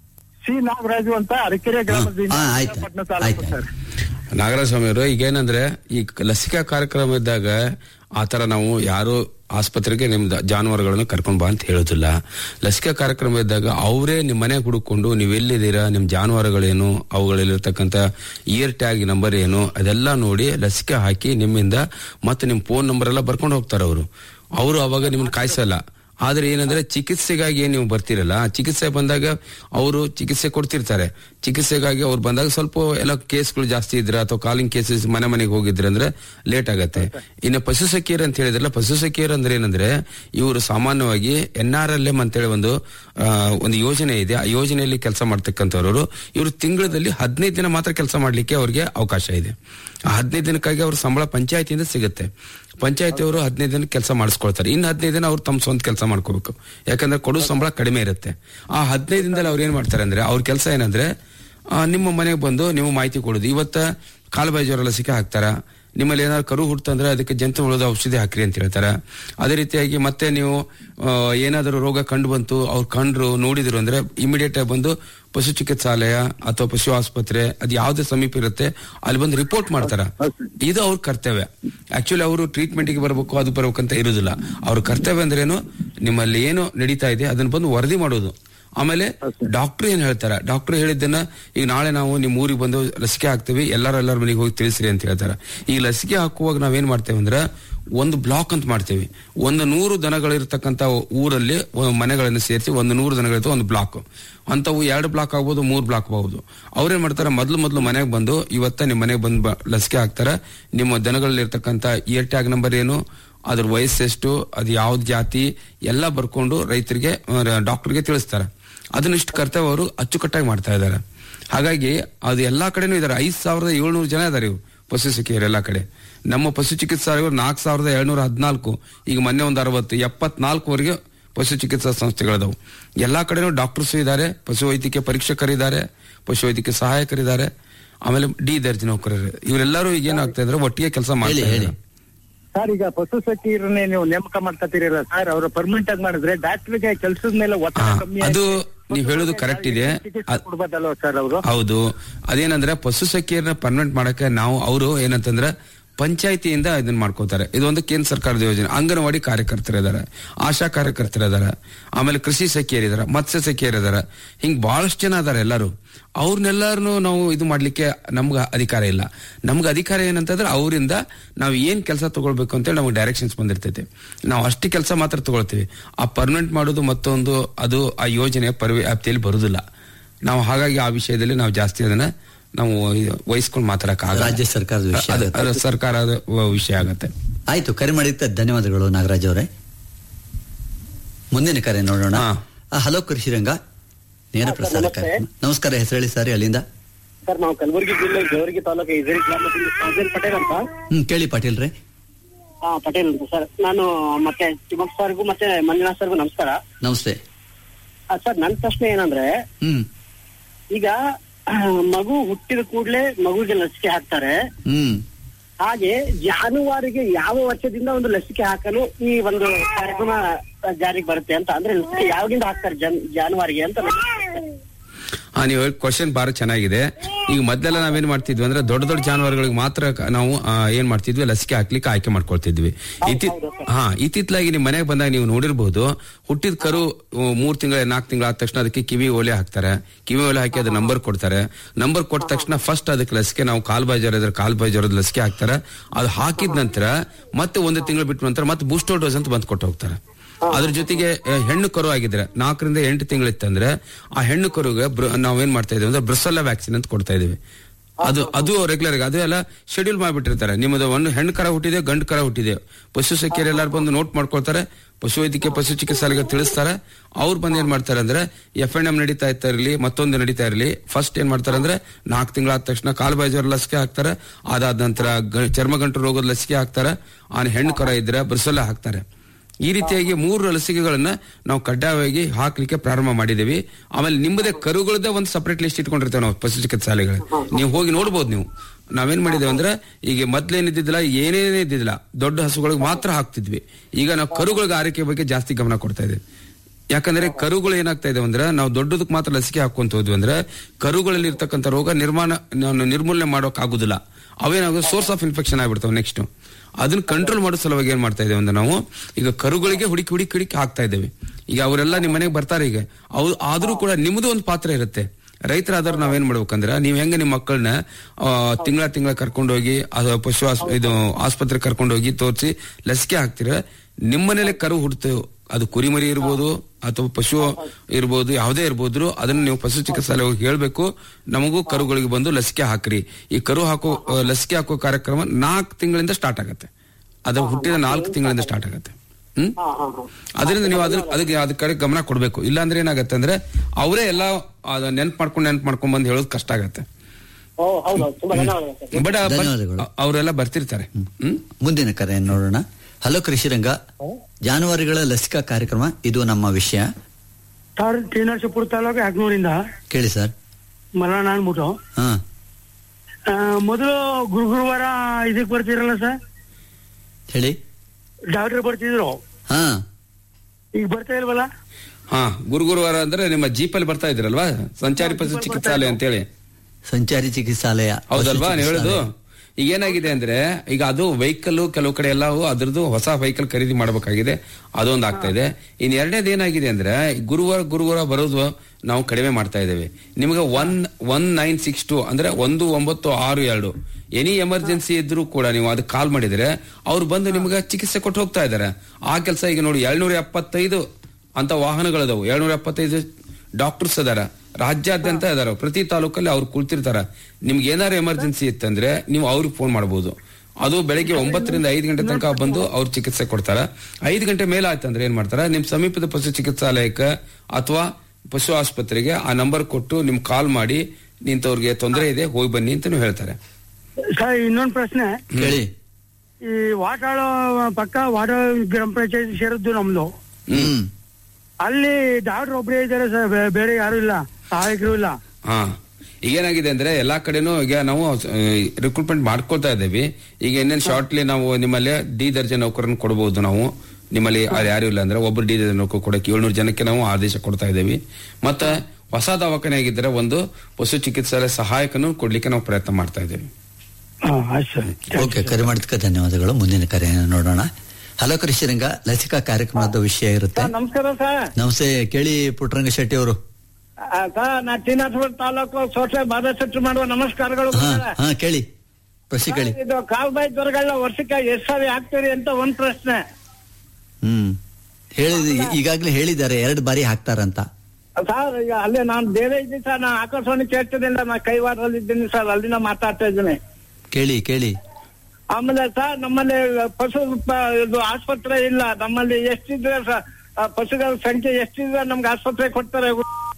ಸಿ ನಾಗರಾಜು ಅಂತ ಅರಕೆರೆ ಗ್ರಾಮದಿಂದ ಹಾ, ಆಯ್ತು. ಪಟ್ಟಣ ತಾಲೂಕು ಆಯ್ತು. ಸರ್ ನಾಗರಾಜಸ್ವಾಮಿ ಅವರು ಈಗ ಏನಂದ್ರೆ ಈ ಲಸಿಕಾ ಕಾರ್ಯಕ್ರಮ ಇದ್ದಾಗ ಆತರ ನಾವು ಯಾರು ಆಸ್ಪತ್ರೆಗೆ ನಿಮ್ ಜಾನುವಾರುಗಳನ್ನು ಕರ್ಕೊಂಡ್ ಬಾ ಅಂತ ಹೇಳೋದಿಲ್ಲ ಲಸಿಕಾ ಕಾರ್ಯಕ್ರಮ ಇದ್ದಾಗ ಅವರೇ ನಿಮ್ ಮನೆ ಹುಡುಕೊಂಡು ನೀವು ಎಲ್ಲಿದ್ದೀರಾ ನಿಮ್ ಜಾನುವಾರುಗಳೇನು ಅವುಗಳಲ್ಲಿರ್ತಕ್ಕಂಥ ಇಯರ್ ಟ್ಯಾಗ್ ನಂಬರ್ ಏನು ಅದೆಲ್ಲ ನೋಡಿ ಲಸಿಕೆ ಹಾಕಿ ನಿಮ್ಮಿಂದ ಮತ್ತೆ ನಿಮ್ ಫೋನ್ ನಂಬರ್ ಎಲ್ಲ ಬರ್ಕೊಂಡು ಹೋಗ್ತಾರೆ ಅವರು ಅವರು ಅವಾಗ ನಿಮ್ಮನ್ನ ಕಾಯಿಸಲ್ಲ ಆದ್ರೆ ಏನಂದ್ರೆ ಚಿಕಿತ್ಸೆಗಾಗಿ ಏನ್ ನೀವು ಬರ್ತಿರಲ್ಲ ಆ ಚಿಕಿತ್ಸೆ ಬಂದಾಗ ಅವರು ಚಿಕಿತ್ಸೆ ಕೊಡ್ತಿರ್ತಾರೆ ಚಿಕಿತ್ಸೆಗಾಗಿ ಅವ್ರು ಬಂದಾಗ ಸ್ವಲ್ಪ ಎಲ್ಲ ಕೇಸ್ಗಳು ಜಾಸ್ತಿ ಇದ್ರೆ ಅಥವಾ ಕಾಲಿಂಗ್ ಕೇಸಸ್ ಮನೆ ಮನೆಗೆ ಹೋಗಿದ್ರೆ ಅಂದ್ರೆ ಲೇಟ್ ಆಗತ್ತೆ ಇನ್ನು ಪಶು ಸಖಿಯರ್ ಅಂತ ಹೇಳಿದ್ರಲ್ಲ ಪಶು ಸಖಿಯರ್ ಅಂದ್ರೆ ಏನಂದ್ರೆ ಇವರು ಸಾಮಾನ್ಯವಾಗಿ ಎನ್ ಆರ್ ಎಲ್ ಎಂ ಅಂತೇಳಿ ಒಂದು ಆ, ಒಂದು ಯೋಜನೆ ಇದೆ ಆ ಯೋಜನೆಯಲ್ಲಿ ಕೆಲಸ ಮಾಡ್ತಕ್ಕಂಥವ್ರು ಇವರು ತಿಂಗಳಲ್ಲಿ ಹದಿನೈದು ದಿನ ಮಾತ್ರ ಕೆಲಸ ಮಾಡ್ಲಿಕ್ಕೆ ಅವ್ರಿಗೆ ಅವಕಾಶ ಇದೆ ಆ ಹದಿನೈದು ದಿನಕ್ಕಾಗಿ ಅವ್ರ ಸಂಬಳ ಪಂಚಾಯತಿಯಿಂದ ಸಿಗುತ್ತೆ ಪಂಚಾಯತಿ ಅವರು ಹದಿನೈದು ದಿನ ಕೆಲಸ ಮಾಡಿಸ್ಕೊಳ್ತಾರೆ ಇನ್ನು ಹದಿನೈದು ದಿನ ಅವ್ರು ತಮ್ಮ ಸ್ವಂತ ಕೆಲಸ ಮಾಡ್ಕೋಬೇಕು ಯಾಕಂದ್ರೆ ಕೊಡೋ ಸಂಬಳ ಕಡಿಮೆ ಇರುತ್ತೆ ಆ ಹದಿನೈದು ದಿನದಲ್ಲಿ ಅವ್ರು ಏನ್ ಮಾಡ್ತಾರೆ ಅಂದ್ರೆ ಅವ್ರ ಕೆಲಸ ಏನಂದ್ರೆ ಆ, ನಿಮ್ಮ ಮನೆಗೆ ಬಂದು ನೀವು ಮಾಹಿತಿ ಕೊಡೋದು ಇವತ್ತ ಕಾಲುಬಾಯಿ ಜ್ವರ ಲಸಿಕೆ ಹಾಕ್ತಾರ ನಿಮ್ಮಲ್ಲಿ ಏನಾದ್ರು ಕರು ಹುಟ್ಟಂದ್ರೆ ಅದಕ್ಕೆ ಜಂತು ಉಳಿದ ಔಷಧಿ ಹಾಕ್ರಿ ಅಂತ ಹೇಳ್ತಾರೆ ಅದೇ ರೀತಿಯಾಗಿ ಮತ್ತೆ ನೀವು ಆ, ಏನಾದರೂ ರೋಗ ಕಂಡು ಬಂತು ಅವ್ರು ಕಂಡ್ರು ನೋಡಿದ್ರು ಅಂದ್ರೆ ಇಮಿಡಿಯೇಟ್ ಆಗಿ ಬಂದು ಪಶು ಚಿಕಿತ್ಸಾಲಯ ಅಥವಾ ಪಶು ಆಸ್ಪತ್ರೆ ಅದು ಯಾವ್ದೇ ಸಮೀಪ ಇರುತ್ತೆ ಅಲ್ಲಿ ಬಂದು ರಿಪೋರ್ಟ್ ಮಾಡ್ತಾರ ಇದು ಅವ್ರ ಕರ್ತವ್ಯ ಆಕ್ಚುಲಿ ಅವರು ಟ್ರೀಟ್ಮೆಂಟ್ ಗೆ ಬರಬೇಕು ಅದು ಬರ್ಬೇಕಂತ ಇರುದಿಲ್ಲ ಅವ್ರ ಕರ್ತವ್ಯ ಅಂದ್ರೇನು ನಿಮ್ಮಲ್ಲಿ ಏನು ನಡೀತಾ ಇದೆ ಅದನ್ನ ಬಂದು ವರದಿ ಮಾಡೋದು ಆಮೇಲೆ ಡಾಕ್ಟರ್ ಏನ್ ಹೇಳ್ತಾರೆ ಡಾಕ್ಟರ್ ಹೇಳಿದ್ದನ್ನ ಈಗ ನಾಳೆ ನಾವು ನಿಮ್ ಊರಿಗೆ ಬಂದು ಲಸಿಕೆ ಹಾಕ್ತೀವಿ ಎಲ್ಲಾರು ಎಲ್ಲರ ಮನೆಗೆ ಹೋಗಿ ತಿಳಿಸ್ರಿ ಅಂತ ಹೇಳ್ತಾರೆ ಈ ಲಸಿಕೆ ಹಾಕುವಾಗ ನಾವೇನ್ ಮಾಡ್ತೇವೆ ಅಂದ್ರೆ ಒಂದು ಬ್ಲಾಕ್ ಅಂತ ಮಾಡ್ತೇವೆ ಒಂದು ನೂರು ದನಗಳಿರ್ತಕ್ಕಂಥ ಊರಲ್ಲಿ ಒಂದು ಮನೆಗಳನ್ನು ಸೇರಿಸಿ ಒಂದು ನೂರು ದನಗಳಿರ್ತವೆ ಒಂದು ಬ್ಲಾಕ್ ಅಂತವು ಎರಡು ಬ್ಲಾಕ್ ಆಗ್ಬೋದು ಮೂರು ಬ್ಲಾಕ್ ಆಗ್ಬೋದು ಅವ್ರೇನ್ ಮಾಡ್ತಾರೆ ಮೊದ್ಲು ಮೊದ್ಲು ಮನೆಗೆ ಬಂದು ಇವತ್ತ ನಿಮ್ಮ ಮನೆಗೆ ಬಂದು ಬ- ಲಸಿಕೆ ಹಾಕ್ತಾರೆ ನಿಮ್ಮ ದನಗಳಲ್ಲಿ ಇರ್ತಕ್ಕಂಥ ಇಯರ್ ಟ್ಯಾಗ್ ನಂಬರ್ ಏನು ಅದ್ರ ವಯಸ್ಸೆಷ್ಟು ಅದು ಯಾವ್ದು ಜಾತಿ ಎಲ್ಲ ಬರ್ಕೊಂಡು ರೈತರಿಗೆ ಡಾಕ್ಟರ್ಗೆ ತಿಳಿಸ್ತಾರೆ ಅದನ್ನಿಷ್ಟು ಕರ್ತವ್ಯ ಅವರು ಅಚ್ಚುಕಟ್ಟಾಗಿ ಮಾಡ್ತಾ ಇದ್ದಾರೆ ಹಾಗಾಗಿ ಅದು ಎಲ್ಲಾ ಕಡೆನೂ ಇದಾರೆ ಐದ್ ಸಾವಿರದ ಏಳ್ನೂರು ಜನ ಇದಾರೆ ಇವು ಪಶು ಸಖಿಯರು ಎಲ್ಲಾ ಕಡೆ ನಮ್ಮ ಪಶು ಚಿಕಿತ್ಸಾಲಯಗಳು ನಾಲ್ಕು ಸಾವಿರದ ಏಳ್ನೂರ ಹದಿನಾಲ್ಕು ಈಗ ಮೊನ್ನೆ ಒಂದು ಅರವತ್ತು ಎಪ್ಪತ್ನಾಲ್ಕುವರೆಗೆ ಪಶು ಚಿಕಿತ್ಸಾ ಸಂಸ್ಥೆಗಳಿದಾವು ಎಲ್ಲಾ ಕಡೆನೂ ಡಾಕ್ಟರ್ಸ್ ಇದ್ದಾರೆ ಪಶು ವೈದ್ಯಕೀಯ ಪರೀಕ್ಷಕರಿದ್ದಾರೆ ಪಶು ವೈದ್ಯಕೀಯ ಸಹಾಯಕರಿದ್ದಾರೆ ಆಮೇಲೆ ಡಿ ದರ್ಜೆ ನೌಕರರು ಇವರೆಲ್ಲರೂ ಈಗ ಏನಾಗ್ತಾ ಇದ್ರೆ ಒಟ್ಟಿಗೆ ಕೆಲಸ ಮಾಡ್ತಾ ಹೇಳಿ. ಇದ್ದಾರೆ ಸರ್ ಈಗ ಪಶು ಸಚಿವರನ್ನೇ ನೀವು ನೇಮಕ ಮಾಡ್ಕೊತೀರಲ್ಲ ಸರ್ ಅವ್ರ ಪರ್ಮನೆಂಟ್ ಆಗಿ ಮಾಡಿದ್ರೆ ಡಾಕ್ಟರ್ಗೆ ಕೆಲಸದ ಮೇಲೆ ಒತ್ತಡ ಹಾ, ಕಮ್ಮಿ ಅದು ಆಗಿ ನೀವ್ ಹೇಳೋದು correct ಇದೆ. ಚಿಕಿತ್ಸೆ ಅದ್- ಕೊಡ್ಬೋದಲ್ವಾ ಸರ್ ಅವರು ಹೌದು ಅದೇನಂದ್ರೆ ಪಶು ಸಖಿಯರನ್ನ ಪರ್ಮನೆಂಟ್ ಮಾಡಕ್ಕೆ ನಾವು ಅವರು ಏನಂತಂದ್ರೆ ಪಂಚಾಯತಿಯಿಂದ ಇದನ್ನ ಮಾಡ್ಕೋತಾರೆ ಇದೊಂದು ಕೇಂದ್ರ ಸರ್ಕಾರದ ಯೋಜನೆ ಅಂಗನವಾಡಿ ಕಾರ್ಯಕರ್ತರಿದ್ದಾರೆ ಆಶಾ ಕಾರ್ಯಕರ್ತರಿದ್ದಾರೆ ಆಮೇಲೆ ಕೃಷಿ ಸಖಿಯರಿದ್ದಾರೆ ಮತ್ಸ್ಯ ಸಖಿಯರಿದ್ದಾರೆ ಹಿಂಗ್ ಬಹಳಷ್ಟು ಜನ ಅದಾರೆ ಎಲ್ಲರೂ ಅವ್ರನ್ನೆಲ್ಲರನ್ನು ನಾವು ಇದು ಮಾಡ್ಲಿಕ್ಕೆ ನಮ್ಗೆ ಅಧಿಕಾರ ಇಲ್ಲ ನಮ್ಗೆ ಅಧಿಕಾರ ಏನಂತಂದ್ರೆ ಅವರಿಂದ ನಾವು ಏನ್ ಕೆಲಸ ತಗೊಳ್ಬೇಕು ಅಂತೇಳಿ ನಮ್ಗೆ ಡೈರೆಕ್ಷನ್ಸ್ ಬಂದಿರ್ತೈತೆ ನಾವು ಅಷ್ಟು ಕೆಲಸ ಮಾತ್ರ ತಗೊಳ್ತೀವಿ ಆ ಪರ್ಮನೆಂಟ್ ಮಾಡೋದು ಮತ್ತೊಂದು ಅದು ಆ ಯೋಜನೆ ಪರ್ವಿ ವ್ಯಾಪ್ತಿಯಲ್ಲಿ ಬರುದಿಲ್ಲ ನಾವು ಹಾಗಾಗಿ ಆ ವಿಷಯದಲ್ಲಿ ನಾವು ಜಾಸ್ತಿ ಅದನ್ನ ನಾವು ವಹಿಸ್ಕೊಂಡು ಮಾತಾಡಕ್ ರಾಜ್ಯ ಸರ್ಕಾರದ ವಿಷಯ ಆಗುತ್ತೆ. ಸರ್ಕಾರದ ವ- ವಿಷಯ ಆಗತ್ತೆ ಆಯ್ತು ಕರೆ ಮಾಡಿದ್ದ ಧನ್ಯವಾದಗಳು ನಾಗರಾಜ್ ಅವರೇ ಮುಂದಿನ ಕರೆ ನೋಡೋಣ ಹಾ. ಆ, ಹಲೋ ಕೃಷಿರಂಗ ನೇರ ಪ್ರಸಾರ ನಮಸ್ತೆ. ಕಾರ್ಯಕ್ರಮ ನಮಸ್ಕಾರ ಹೆಸರು ಹೇಳಿ ಸರ್ ಅಲ್ಲಿಂದ ಸರ್ ನಾವು ಕಲಬುರಗಿ ಜಿಲ್ಲೆ ಜವರ್ಗಿ ತಾಲೂಕು ಇಜರಿ ಗ್ರಾಮದಿಂದ ಸಾಜನ್ ಪಟೇಲ್ ಅಂತ ಹ್ಮ್ ಕೇಳಿ ಪಾಟೀಲ್ ರೇ ಹಾ ಪಟೇಲ್ ಅಂತ ಸರ್ ನಾನು ಮತ್ತೆ ತಿಮ್ಮಪ್ಪ ಸರ್ಗೂ ಮತ್ತೆ ಮಂಜುನಾಥ್ ಸರ್ಗೂ ನಮಸ್ಕಾರ ನಮಸ್ತೆ ಆ, ಸರ್ ನನ್ನ ಪ್ರಶ್ನೆ ಏನಂದ್ರೆ ಹ್ಮ್ ಈಗ ಆ, ಮಗು ಹುಟ್ಟಿದ ಕೂಡಲೇ ಮಗುವಿಗೆ ಲಸಿಕೆ ಹಾಕ್ತಾರೆ ಹ್ಮ್ ಹಾಗೆ ಜಾನುವಾರಿಗೆ ಯಾವ ವರ್ಷದಿಂದ ಒಂದು ಲಸಿಕೆ ಹಾಕಲು ಈ ಒಂದು ಕಾರ್ಯಕ್ರಮ ಜಾರಿಗೆ ಬರುತ್ತೆ ಅಂತ ಅಂದ್ರೆ ಲಸಿಕೆ ಯಾವಾಗಿಂದ ಹಾಕ್ತಾರೆ ಜನ್ ಜಾನುವಾರಿಗೆ ಅಂತ ನನ್ನ ಪ್ರಶ್ನೆ. ಹಾ ನೀವು ಕ್ವಶನ್ ಬಾರಿ ಚೆನ್ನಾಗಿದೆ ಈಗ ಮೊದಲೆಲ್ಲ ನಾವೇನ್ ಮಾಡ್ತಿದ್ವಿ ಅಂದ್ರೆ ದೊಡ್ಡ ದೊಡ್ಡ ಜಾನುವಾರುಗಳಿಗೆ ಮಾತ್ರ ಕ- ನಾವು ಆ, ಏನ್ ಮಾಡ್ತಿದ್ವಿ ಲಸಿಕೆ ಹಾಕ್ಲಿಕ್ಕೆ ಆಯ್ಕೆ ಮಾಡ್ಕೊಳ್ತಿದ್ವಿ ಇತ್ತಿ ಹಾ ಇತ್ತಿತ್ತಲಾಗಿ ನಿಮ್ ಮನೆಗೆ ಬಂದಾಗ ನೀವು ನೋಡಿರ್ಬಹುದು ಹುಟ್ಟಿದ ಕರು ಆ, ಮೂರ್ ತಿಂಗಳ ನಾಲ್ಕು ತಿಂಗಳ ಆದ ತಕ್ಷಣ ಅದಕ್ಕೆ ಕಿವಿ ಓಲೆ ಹಾಕ್ತಾರೆ ಕಿವಿ ಓಲೆ ಹಾಕಿ ಅದು ನಂಬರ್ ಕೊಡ್ತಾರೆ ನಂಬರ್ ಕೊಟ್ಟ ತಕ್ಷಣ ಫಸ್ಟ್ ಅದಕ್ಕೆ ಲಸಿಕೆ ನಾವು ಕಾಲ್ ಬಾಯಿ ಜ್ವರ ಇದ್ರೆ ಕಾಲ್ ಬಾಯಿ ಜ್ವರದ ಲಸಿಕೆ ಹಾಕ್ತಾರೆ ಅದು ಹಾಕಿದ ನಂತರ ಮತ್ತೆ ಒಂದು ತಿಂಗಳು ಬಿಟ್ಟ ನಂತರ ಮತ್ತೆ ಬೂಸ್ಟರ್ ಡೋಸ್ ಅಂತ ಬಂದು ಕೊಟ್ಟು ಹೋಗ್ತಾರೆ ಅದ್ರ ಜೊತೆಗೆ ಆ, ಹೆಣ್ಣು ಕರು ಆಗಿದ್ರೆ ನಾಲ್ಕರಿಂದ ಎಂಟು ತಿಂಗಳಿತ್ತಂದ್ರೆ ಆ ಹೆಣ್ಣು ಕರುಗೆ ಬ್ರ- ನಾವೇನ್ ಮಾಡ್ತಾ ಇದೀವಿ ಅಂದ್ರೆ ಬ್ರಸಲ್ಲ ವ್ಯಾಕ್ಸಿನ್ ಅಂತ ಕೊಡ್ತಾ ಇದೀವಿ ಅದು ಅದು ರೆಗ್ಯುಲರ್ ಆಗಿ ಅದು ಎಲ್ಲ ಶೆಡ್ಯೂಲ್ ಮಾಡ್ಬಿಟ್ಟಿರ್ತಾರೆ ನಿಮ್ಮದು ಒಂದು ಹೆಣ್ಣು ಕರ ಹುಟ್ಟಿದೆ ಗಂಡು ಕರ ಹುಟ್ಟಿದೆ ಪಶು ಸಖಿಯರು ಎಲ್ಲಾರು ಬಂದು ನೋಟ್ ಮಾಡ್ಕೊಳ್ತಾರೆ ಪಶು ವೈದ್ಯಕೀಯ ಪಶು ಚಿಕಿತ್ಸಾಲಯ ತಿಳಿಸ್ತಾರೆ ಅವ್ರು ಬಂದು ಏನ್ ಮಾಡ್ತಾರೆ ಅಂದ್ರೆ ಎಫ್ ಎನ್ ಎಂ ನಡೀತಾ ಇರ್ತಾ ಇರಲಿ ಮತ್ತೊಂದು ನಡೀತಾ ಇರಲಿ ಫಸ್ಟ್ ಏನ್ ಮಾಡ್ತಾರೆ ಅಂದ್ರೆ ನಾಲ್ಕು ತಿಂಗಳಾದ ತಕ್ಷಣ ಕಾಲುಬಾಯಿ ಜ್ವರ ಲಸಿಕೆ ಹಾಕ್ತಾರೆ ಅದಾದ ನಂತರ ಗ- ಚರ್ಮಗಂಟು ರೋಗದ ಲಸಿಕೆ ಹಾಕ್ತಾರೆ ಆ ಹೆಣ್ಣು ಕರ ಇದ್ರೆ ಬ್ರಸಲ್ಲ ಹಾಕ್ತಾರೆ ಈ ರೀತಿಯಾಗಿ ಮೂರು ಲಸಿಕೆಗಳನ್ನ ನಾವು ಕಡ್ಡಾಯವಾಗಿ ಹಾಕ್ಲಿಕ್ಕೆ ಪ್ರಾರಂಭ ಮಾಡಿದ್ದೀವಿ ಆಮೇಲೆ ನಿಮ್ಮದೇ ಕರುಗಳದ್ದೇ ಒಂದು ಸಪರೇಟ್ ಲಿಸ್ಟ್ ಇಟ್ಕೊಂಡಿರ್ತೇವೆ ನಾವು ಪಶು ಚಿಕಿತ್ಸಾಲಯಗಳು ನೀವು ಹೋಗಿ ನೋಡ್ಬೋದು ನೀವು ನಾವೇನ್ ಮಾಡಿದ್ದೇವೆ ಅಂದ್ರೆ ಈಗ ಮೊದ್ಲೇನಿದ್ದಿಲ್ಲ ಏನೇನೇ ಇದ್ದಿದ್ದಿಲ್ಲ ದೊಡ್ಡ ಹಸುಗಳಿಗೆ ಮಾತ್ರ ಹಾಕ್ತಿದ್ವಿ ಈಗ ನಾವು ಕರುಗಳಿಗೆ ಆರೈಕೆ ಬಗ್ಗೆ ಜಾಸ್ತಿ ಗಮನ ಕೊಡ್ತಾ ಇದ್ದೀವಿ ಯಾಕಂದ್ರೆ ಕರುಗಳು ಏನಾಗ್ತಾ ಇದೆ ಅಂದ್ರೆ ನಾವು ದೊಡ್ಡದಕ್ಕೆ ಮಾತ್ರ ಲಸಿಕೆ ಹಾಕೊಂತ ಹೋದ್ವಿ ಅಂದ್ರೆ ಕರುಗಳಲ್ಲಿ ಇರ್ತಕ್ಕಂಥ ರೋಗ ನಿರ್ಮಾಣ ನಾನು ನಿರ್ಮೂಲನೆ ಮಾಡೋಕ್ ಆಗುದಿಲ್ಲ ಅವೇನಾಗುತ್ತೆ ಸೋರ್ಸ್ ಆಫ್ ಇನ್ಫೆಕ್ಷನ್ ಆಗ್ಬಿಡ್ತಾವೆ ನೆಕ್ಸ್ಟ್ ಅದನ್ನ ಕಂಟ್ರೋಲ್ ಮಾಡೋ ಸಲುವಾಗಿ ಏನ್ ಮಾಡ್ತಾ ಇದ್ದೇವೆ ಅಂದ್ರೆ ನಾವು ಈಗ ಕರುಗಳಿಗೆ ಹುಡುಕಿ ಹುಡುಕಿ ಹುಡುಕಿ ಹಾಕ್ತಾ ಇದ್ದೇವೆ ಈಗ ಅವರೆಲ್ಲ ನಿಮ್ಮ ಮನೆಗೆ ಬರ್ತಾರೆ ಈಗ ಅವ್ರು ಆದ್ರೂ ಕೂಡ ನಿಮ್ಮದು ಒಂದು ಪಾತ್ರ ಇರುತ್ತೆ ರೈತರಾದ್ರೂ ನಾವೇನ್ ಮಾಡ್ಬೇಕಂದ್ರೆ ನೀವ್ ಹೆಂಗೆ ನಿಮ್ಮ ಮಕ್ಕಳನ್ನ ತಿಂಗಳ ತಿಂಗಳ ಕರ್ಕೊಂಡೋಗಿ ಅದು ಪಶು ಆಸ್- ಇದು ಆಸ್ಪತ್ರೆ ಕರ್ಕೊಂಡೋಗಿ ತೋರಿಸಿ ಲಸಿಕೆ ಹಾಕ್ತೀರ ನಿಮ್ಮನೇಲೆ ಕರು ಹುಡ್ತು ಅದು ಕುರಿಮರಿ ಇರ್ಬೋದು ಅಥವಾ ಪಶು ಇರ್ಬೋದು ಯಾವುದೇ ಇರ್ಬೋದು ಅದನ್ನ ನೀವು ಪಶು ಚಿಕಿತ್ಸಾಲಯ ಹೋಗಿ ಹೇಳ್ಬೇಕು ನಮಗೂ ಕರುಗಳಿಗೆ ಬಂದು ಲಸಿಕೆ ಹಾಕ್ರಿ ಈ ಕರು ಹಾಕೋ ಆ, ಲಸಿಕೆ ಹಾಕೋ ಕಾರ್ಯಕ್ರಮ ನಾಲ್ಕು ತಿಂಗಳಿಂದ ಸ್ಟಾರ್ಟ್ ಆಗತ್ತೆ ಅದು ಹುಟ್ಟಿದ ನಾಲ್ಕು ತಿಂಗಳಿಂದ ಸ್ಟಾರ್ಟ್ ಆಗತ್ತೆ ಹ್ಮ್ ಅದರಿಂದ ನೀವು ಅದ್ರ ಅದಕ್ಕೆ ಅದ್ರ ಕಡೆ ಗಮನ ಕೊಡ್ಬೇಕು ಇಲ್ಲಾಂದ್ರೆ ಏನಾಗತ್ತೆ ಅಂದ್ರೆ ಅವರೇ ಎಲ್ಲ ನೆನ್ಪ್ ಮಾಡ್ಕೊಂಡು ನೆನ್ಪ್ ಮಾಡ್ಕೊಂಡ್ ಬಂದು ಹೇಳೋದು ಕಷ್ಟ ಆಗತ್ತೆ ಓ ಹೌದೌದು ತುಂಬಾ ಧನ್ಯವಾದ ಸರ್ ಬಟ್ ಧನ್ಯವಾದಗಳು. ಅವರೆಲ್ಲ ಬರ್ತಿರ್ತಾರೆ ಹ್ಮ್ ಮುಂದಿನ ಕರೆ ನೋಡೋಣ ಹಲೋ ಕೃಷಿರಂಗ ಜಾನುವಾರುಗಳ ಲಸಿಕಾ ಕಾರ್ಯಕ್ರಮ ಇದು ನಮ್ಮ ವಿಷಯ ಸರ್ ಶ್ರೀನಿವಾಸಪುರ ತಾಲೂಕು ಹಗ್ನೂರಿಂದ ಕೇಳಿ ಸರ್ ಮರಣ ಅನ್ಬಿಟ್ಟು ಹಾ ಆ, ಮೊದಲು ಗುರು ಗುರುವಾರ ಇದಕ್ ಬರ್ತಿರಲ್ಲ ಸರ್ ಹೇಳಿ ಡಾಕ್ಟರ್ ಬರ್ತಿದ್ರು ಹಾ ಈಗ ಬರ್ತಾ ಇಲ್ವಲ್ಲ ಹಾ ಗುರು ಗುರುವಾರ ಅಂದ್ರೆ ನಿಮ್ಮ ಜೀಪಲ್ಲಿ ಬರ್ತಾ ಇದ್ರಲ್ವಾ ಸಂಚಾರಿ ಪಶು ಚಿಕಿತ್ಸಾಲಯ ಅಂತೇಳಿ ಸಂಚಾರಿ ಚಿಕಿತ್ಸಾಲಯ ಹೌದಲ್ವಾ ಪಶು ನೀವು ಹೇಳುದು ಚಿಕಿತ್ಸಾಲಯ. ಈಗ ಏನಾಗಿದೆ ಅಂದ್ರೆ ಈಗ ಅದು ವೆಹಿಕಲ್ ಕೆಲವು ಕಡೆ ಎಲ್ಲ ಅದ್ರದ್ದು ಹೊಸ ವೆಹಿಕಲ್ ಖರೀದಿ ಮಾಡಬೇಕಾಗಿದೆ ಅದೊಂದು ಆಗ್ತಾ ಇದೆ ಇನ್ ಎರಡನೇದು ಏನಾಗಿದೆ ಅಂದ್ರೆ ಗುರುವಾರ ಗುರುವಾರ ಬರೋದು ನಾವು ಕಡಿಮೆ ಮಾಡ್ತಾ ಇದ್ದೇವೆ ನಿಮಗೆ one one nine six two ಅಂದ್ರೆ ಒಂದು ಒಂಬತ್ತು ಆರು ಎರಡು ಎನಿ ಎಮರ್ಜೆನ್ಸಿ ಇದ್ರೂ ಕೂಡ ನೀವು ಅದಕ್ಕೆ ಕಾಲ್ ಮಾಡಿದ್ರೆ ಅವ್ರು ಬಂದು ನಿಮ್ಗೆ ಚಿಕಿತ್ಸೆ ಕೊಟ್ಟು ಹೋಗ್ತಾ ಇದ್ದಾರೆ ಆ ಕೆಲಸ ಈಗ ನೋಡಿ ಏಳ್ನೂರ ಎಪ್ಪತ್ತೈದು ಅಂತ ವಾಹನಗಳದಾವು ಏಳ್ನೂರ ಎಪ್ಪತ್ತೈದು ಡಾಕ್ಟರ್ಸ್ ಅದಾರ ರಾಜ್ಯಾದ್ಯಂತ ಇದಾರ ಪ್ರತಿ ತಾಲೂಕಲ್ಲಿ ಅವ್ರು ಕುಳ್ತಿರ್ತಾರ ನಿಮ್ಗೆ ಏನಾರು ಎಮರ್ಜೆನ್ಸಿ ಇತ್ತಂದ್ರೆ ನೀವು ಅವ್ರಿಗೆ ಫೋನ್ ಮಾಡಬಹುದು ಅದು ಬೆಳಗ್ಗೆ ಒಂಬತ್ತರಿಂದ ಐದು ಗಂಟೆ ತನಕ ಬಂದು ಅವ್ರು ಚಿಕಿತ್ಸೆ ಕೊಡ್ತಾರ ಐದು ಗಂಟೆ ಮೇಲೆ ಆಯ್ತಂದ್ರೆ ಏನ್ ಮಾಡ್ತಾರ ನಿಮ್ ಸಮೀಪದ ಪಶು ಚಿಕಿತ್ಸಾಲಯಕ್ಕೆ ಅಥವಾ ಪಶು ಆಸ್ಪತ್ರೆಗೆ ಆ ನಂಬರ್ ಕೊಟ್ಟು ನಿಮ್ ಕಾಲ್ ಮಾಡಿ ನಿಂತವ್ರಿಗೆ ತೊಂದರೆ ಇದೆ ಹೋಗಿ ಬನ್ನಿ ಅಂತ ನೀವು ಹೇಳ್ತಾರೆ ಸರ್ ಇನ್ನೊಂದು ಪ್ರಶ್ನೆ ಕೇಳಿ ಈ ವಾಟಾಳ ಪಕ್ಕ ವಾಟಾಳ ಗ್ರಾಮ ಪಂಚಾಯತ್ ಸೇರಿದ್ದು ನಮ್ದು ಹ್ಮ್ ಅಲ್ಲಿ ಡಾಕ್ಟರ್ ಒಬ್ಬರೇ ಇದ್ದಾರೆ ಸರ್ ಬೇ- ಬೇರೆ ಯಾರು ಇಲ್ಲ ಸಹಾಯಕರು ಇಲ್ಲ ಹಾ ಈಗೇನಾಗಿದೆ ಅಂದ್ರೆ ಎಲ್ಲಾ ಕಡೆನೂ ಈಗ ನಾವು ರಿಕ್ರೂಟ್ಮೆಂಟ್ ಮಾಡ್ಕೊಳ್ತಾ ಇದ್ದೇವೆ ಈಗ ಇನ್ನೇನು ಶಾರ್ಟ್ಲಿ ನಾವು ನಿಮ್ಮಲ್ಲಿ ಡಿ ದರ್ಜೆ ನೌಕರನ್ನು ಕೊಡಬಹುದು ನಾವು ನಿಮ್ಮಲ್ಲಿ ಅದು ಯಾರು ಇಲ್ಲ ಅಂದ್ರೆ ಒಬ್ಬರು ಡಿ ದರ್ಜೆ ನೌಕರು ಕೊಡಕ್ಕೆ ಏಳ್ನೂರು ಜನಕ್ಕೆ ನಾವು ಆದೇಶ ಕೊಡ್ತಾ ಇದ್ದೇವೆ ಮತ್ತೆ ಹೊಸ ದವಾಖಾನೆ ಆಗಿದ್ದರೆ ಒಂದು ಪಶು ಚಿಕಿತ್ಸಾಲಯ ಸಹಾಯಕನು ಕೊಡ್ಲಿಕ್ಕೆ ನಾವು ಪ್ರಯತ್ನ ಮಾಡ್ತಾ ಇದ್ದೇವೆ ಹಾ ಆಯ್ತು ಸರ್ ಓಕೆ ಕರೆ ಮಾಡಿದ್ಕೆ ಧನ್ಯವಾದಗಳು ಮುಂದಿನ ಕರೆಯನ್ನು ನೋಡೋಣ ಹಲೋ ಕೃಷಿರಂಗ ಲಸಿಕಾ ಕಾರ್ಯಕ್ರಮದ ವಿಷಯ ಇರುತ್ತೆ ಸರ್ ನಮಸ್ಕಾರ ಸರ್ ನಮಸ್ತೆ ಕೇಳಿ ಪುಟ್ಟರಂಗ ಶೆಟ್ಟಿ ಅವರು ಆ, ಸರ್ ನಾ ಶ್ರೀನಿವಾಸಪುರ ತಾಲೂಕು ಸೋಷಿಯಲ್ ಬಾಧಶೆಟ್ಟಿ ಮಾಡುವ ನಮಸ್ಕಾರಗಳು ಹಾ ಸರ್. ಹಾ ಕೇಳಿ ಪ್ರಶ್ನೆ ಕೇಳಿ ಇದು ಕಾಲ್ಬಾಯಿ ಜ್ವರಗಳನ್ನ ವರ್ಷಕ್ಕೆ ಎಷ್ಟು ಸಾರಿ ಹಾಕ್ತೀರಿ ಅಂತ ಒಂದ್ ಪ್ರಶ್ನೆ ಹ್ಮ್ ಹೇಳಿದ ಈಗಾಗ್ಲೇ ಹೇಳಿದ್ದಾರೆ ಎರಡು ಬಾರಿ ಹಾಕ್ತಾರಂತ ಸರ್ ಈಗ ಅಲ್ಲೇ ನಾನು ಬೇರೆ ಇದ್ದೀನಿ ಸರ್ ನಾನು ಆಕಾಶವಾಣಿ ಕೇಳ್ತಿದ್ದಿಲ್ಲ ನಾ ಕೈವಾರದಲ್ಲಿ ಇದ್ದೀನಿ ಸರ್ ಅಲ್ಲಿಂದ ಮಾತಾಡ್ತಾ ಇದ್ದೀನಿ ಕೇಳಿ ಕೇಳಿ ಆಮೇಲೆ ಸರ್ ನಮ್ಮಲ್ಲಿ ಪಶು ಪ- ಇದು ಆಸ್ಪತ್ರೆ ಇಲ್ಲ ನಮ್ಮಲ್ಲಿ ಎಷ್ಟಿದ್ರೆ ಸರ್ ಆ, ಪಶುಗಳ ಸಂಖ್ಯೆ ಎಷ್ಟಿದ್ರೆ ನಮ್ಗೆ ಆಸ್ಪತ್ರೆ ಕೊಡ್ತಾರೆ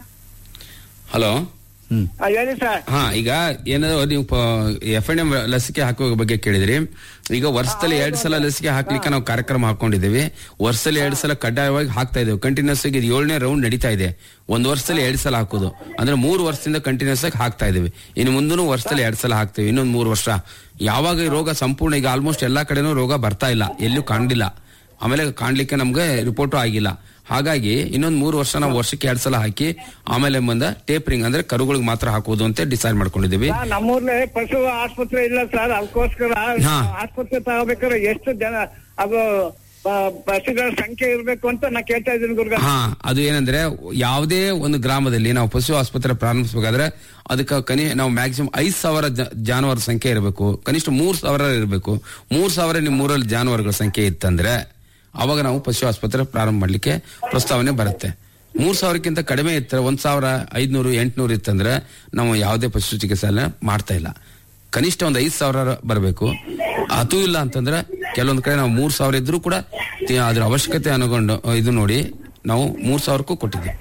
ಹಲೋ ಹ್ಮ್ ಆ, ಹೇಳಿ ಸರ್ ಹಾ ಈಗ ಏನಾದ್ರು ನೀವು ಎಫ್ ಎನ್ ಎಂ ಲಸಿಕೆ ಹಾಕುವ ಬಗ್ಗೆ ಕೇಳಿದ್ರಿ ಈಗ ವರ್ಷದಲ್ಲಿ ಎರಡ್ ಸಲ ಲಸಿಕೆ ಹಾಕ್ಲಿಕ್ಕೆ ನಾವು ಕಾರ್ಯಕ್ರಮ ಹಾಕೊಂಡಿದ್ದೀವಿ ವರ್ಷದಲ್ಲಿ ಎರಡ್ ಸಲ ಕಡ್ಡಾಯವಾಗಿ ಹಾಕ್ತಾ ಇದ್ದೇವೆ ಕಂಟಿನ್ಯೂಸ್ ಆಗಿ ಇದು ಏಳನೇ ರೌಂಡ್ ನಡೀತಾ ಇದೆ ಒಂದು ವರ್ಷದಲ್ಲಿ ಎರಡ್ ಸಲ ಹಾಕೋದು ಅಂದ್ರೆ ಮೂರು ವರ್ಷದಿಂದ ಕಂಟಿನ್ಯೂಸ್ ಆಗಿ ಹಾಕ್ತಾ ಇದೀವಿ ಇನ್ನು ಮುಂದೂ ವರ್ಷದಲ್ಲಿ ಎರಡ್ ಸಲ ಹಾಕ್ತೇವೆ ಇನ್ನೊಂದು ಮೂರು ವರ್ಷ ಯಾವಾಗ ಈ ರೋಗ ಸಂಪೂರ್ಣ ಈಗ ಆಲ್ಮೋಸ್ಟ್ ಎಲ್ಲಾ ಕಡೆನೂ ರೋಗ ಬರ್ತಾ ಇಲ್ಲ ಎಲ್ಲೂ ಕಾಣಲಿಲ್ಲ ಆಮೇಲೆ ಕಾಣ್ಲಿಕ್ಕೆ ನಮ್ಗೆ ರಿಪೋರ್ಟು ಆಗಿಲ್ಲ ಹಾಗಾಗಿ ಇನ್ನೊಂದ್ ಮೂರು ವರ್ಷ ನಾವು ವರ್ಷಕ್ಕೆ ಎರಡ್ ಸಲ ಹಾಕಿ ಆಮೇಲೆ ಮುಂದೆ ಟೇಪರಿಂಗ್ ಅಂದ್ರೆ ಕರುಗಳಿಗೆ ಮಾತ್ರ ಹಾಕುವುದು ಅಂತ ಡಿಸೈಡ್ ಮಾಡ್ಕೊಂಡಿದೀವಿ ಸರ್, ನಮ್ಮೂರ್ಲಿ ಪಶು ಆಸ್ಪತ್ರೆ ಇಲ್ಲ ಸರ್ ಅದಕ್ಕೋಸ್ಕರ ಹಾ. ಆಸ್ಪತ್ರೆ ತಗೋಬೇಕಾದ್ರೆ ಎಷ್ಟು ಜನ ಅದು ಆ, ಪಶುಗಳ ಸಂಖ್ಯೆ ಇರ್ಬೇಕು ಅಂತ ನಾ ಕೇಳ್ತಾ ಇದ್ದೀನಿ ಗುರುಗ ಹಾ ಅದು ಏನಂದ್ರೆ ಯಾವುದೇ ಒಂದು ಗ್ರಾಮದಲ್ಲಿ ನಾವು ಪಶು ಆಸ್ಪತ್ರೆ ಪ್ರಾರಂಭಿಸಬೇಕಾದ್ರೆ ಅದಕ್ಕೆ ಕನಿ ನಾವು ಮ್ಯಾಕ್ಸಿಮಮ್ ಐದ್ ಸಾವಿರ ಜ- ಜಾನುವಾರು ಸಂಖ್ಯೆ ಇರಬೇಕು ಕನಿಷ್ಠ ಮೂರ್ ಸಾವಿರ ಇರಬೇಕು ಮೂರ್ ಸಾವಿರ ನಿಮ್ ಮೂರಲ್ಲಿ ಜಾನುವಾರುಗಳ ಸಂಖ್ಯೆ ಇತ್ತಂದ್ರೆ ಅವಾಗ ನಾವು ಪಶು ಆಸ್ಪತ್ರೆ ಪ್ರಾರಂಭ ಮಾಡ್ಲಿಕ್ಕೆ ಪ್ರಸ್ತಾವನೆ ಬರುತ್ತೆ ಮೂರ್ ಸಾವಿರಕ್ಕಿಂತ ಕಡಿಮೆ ಇತ್ತು ಒಂದ್ ಸಾವಿರ ಐದ್ನೂರು ಎಂಟ್ನೂರು ಇತ್ತಂದ್ರೆ ನಾವು ಯಾವುದೇ ಪಶು ಚಿಕಿತ್ಸೆ ಮಾಡ್ತಾ ಇಲ್ಲ ಕನಿಷ್ಠ ಒಂದು ಐದ್ ಸಾವಿರ ಬರಬೇಕು ಅದು ಇಲ್ಲ ಅಂತಂದ್ರೆ ಕೆಲವೊಂದ್ ಕಡೆ ನಾವು ಮೂರ್ ಸಾವಿರ ಇದ್ರೂ ಕೂಡ ತಿ- ಅದ್ರ ಅವಶ್ಯಕತೆ ಅನುಗೊಂಡು ಇದು ನೋಡಿ ನಾವು ಮೂರ್ ಸಾವಿರಕ್ಕೂ ಕೊಟ್ಟಿದ್ದೀವಿ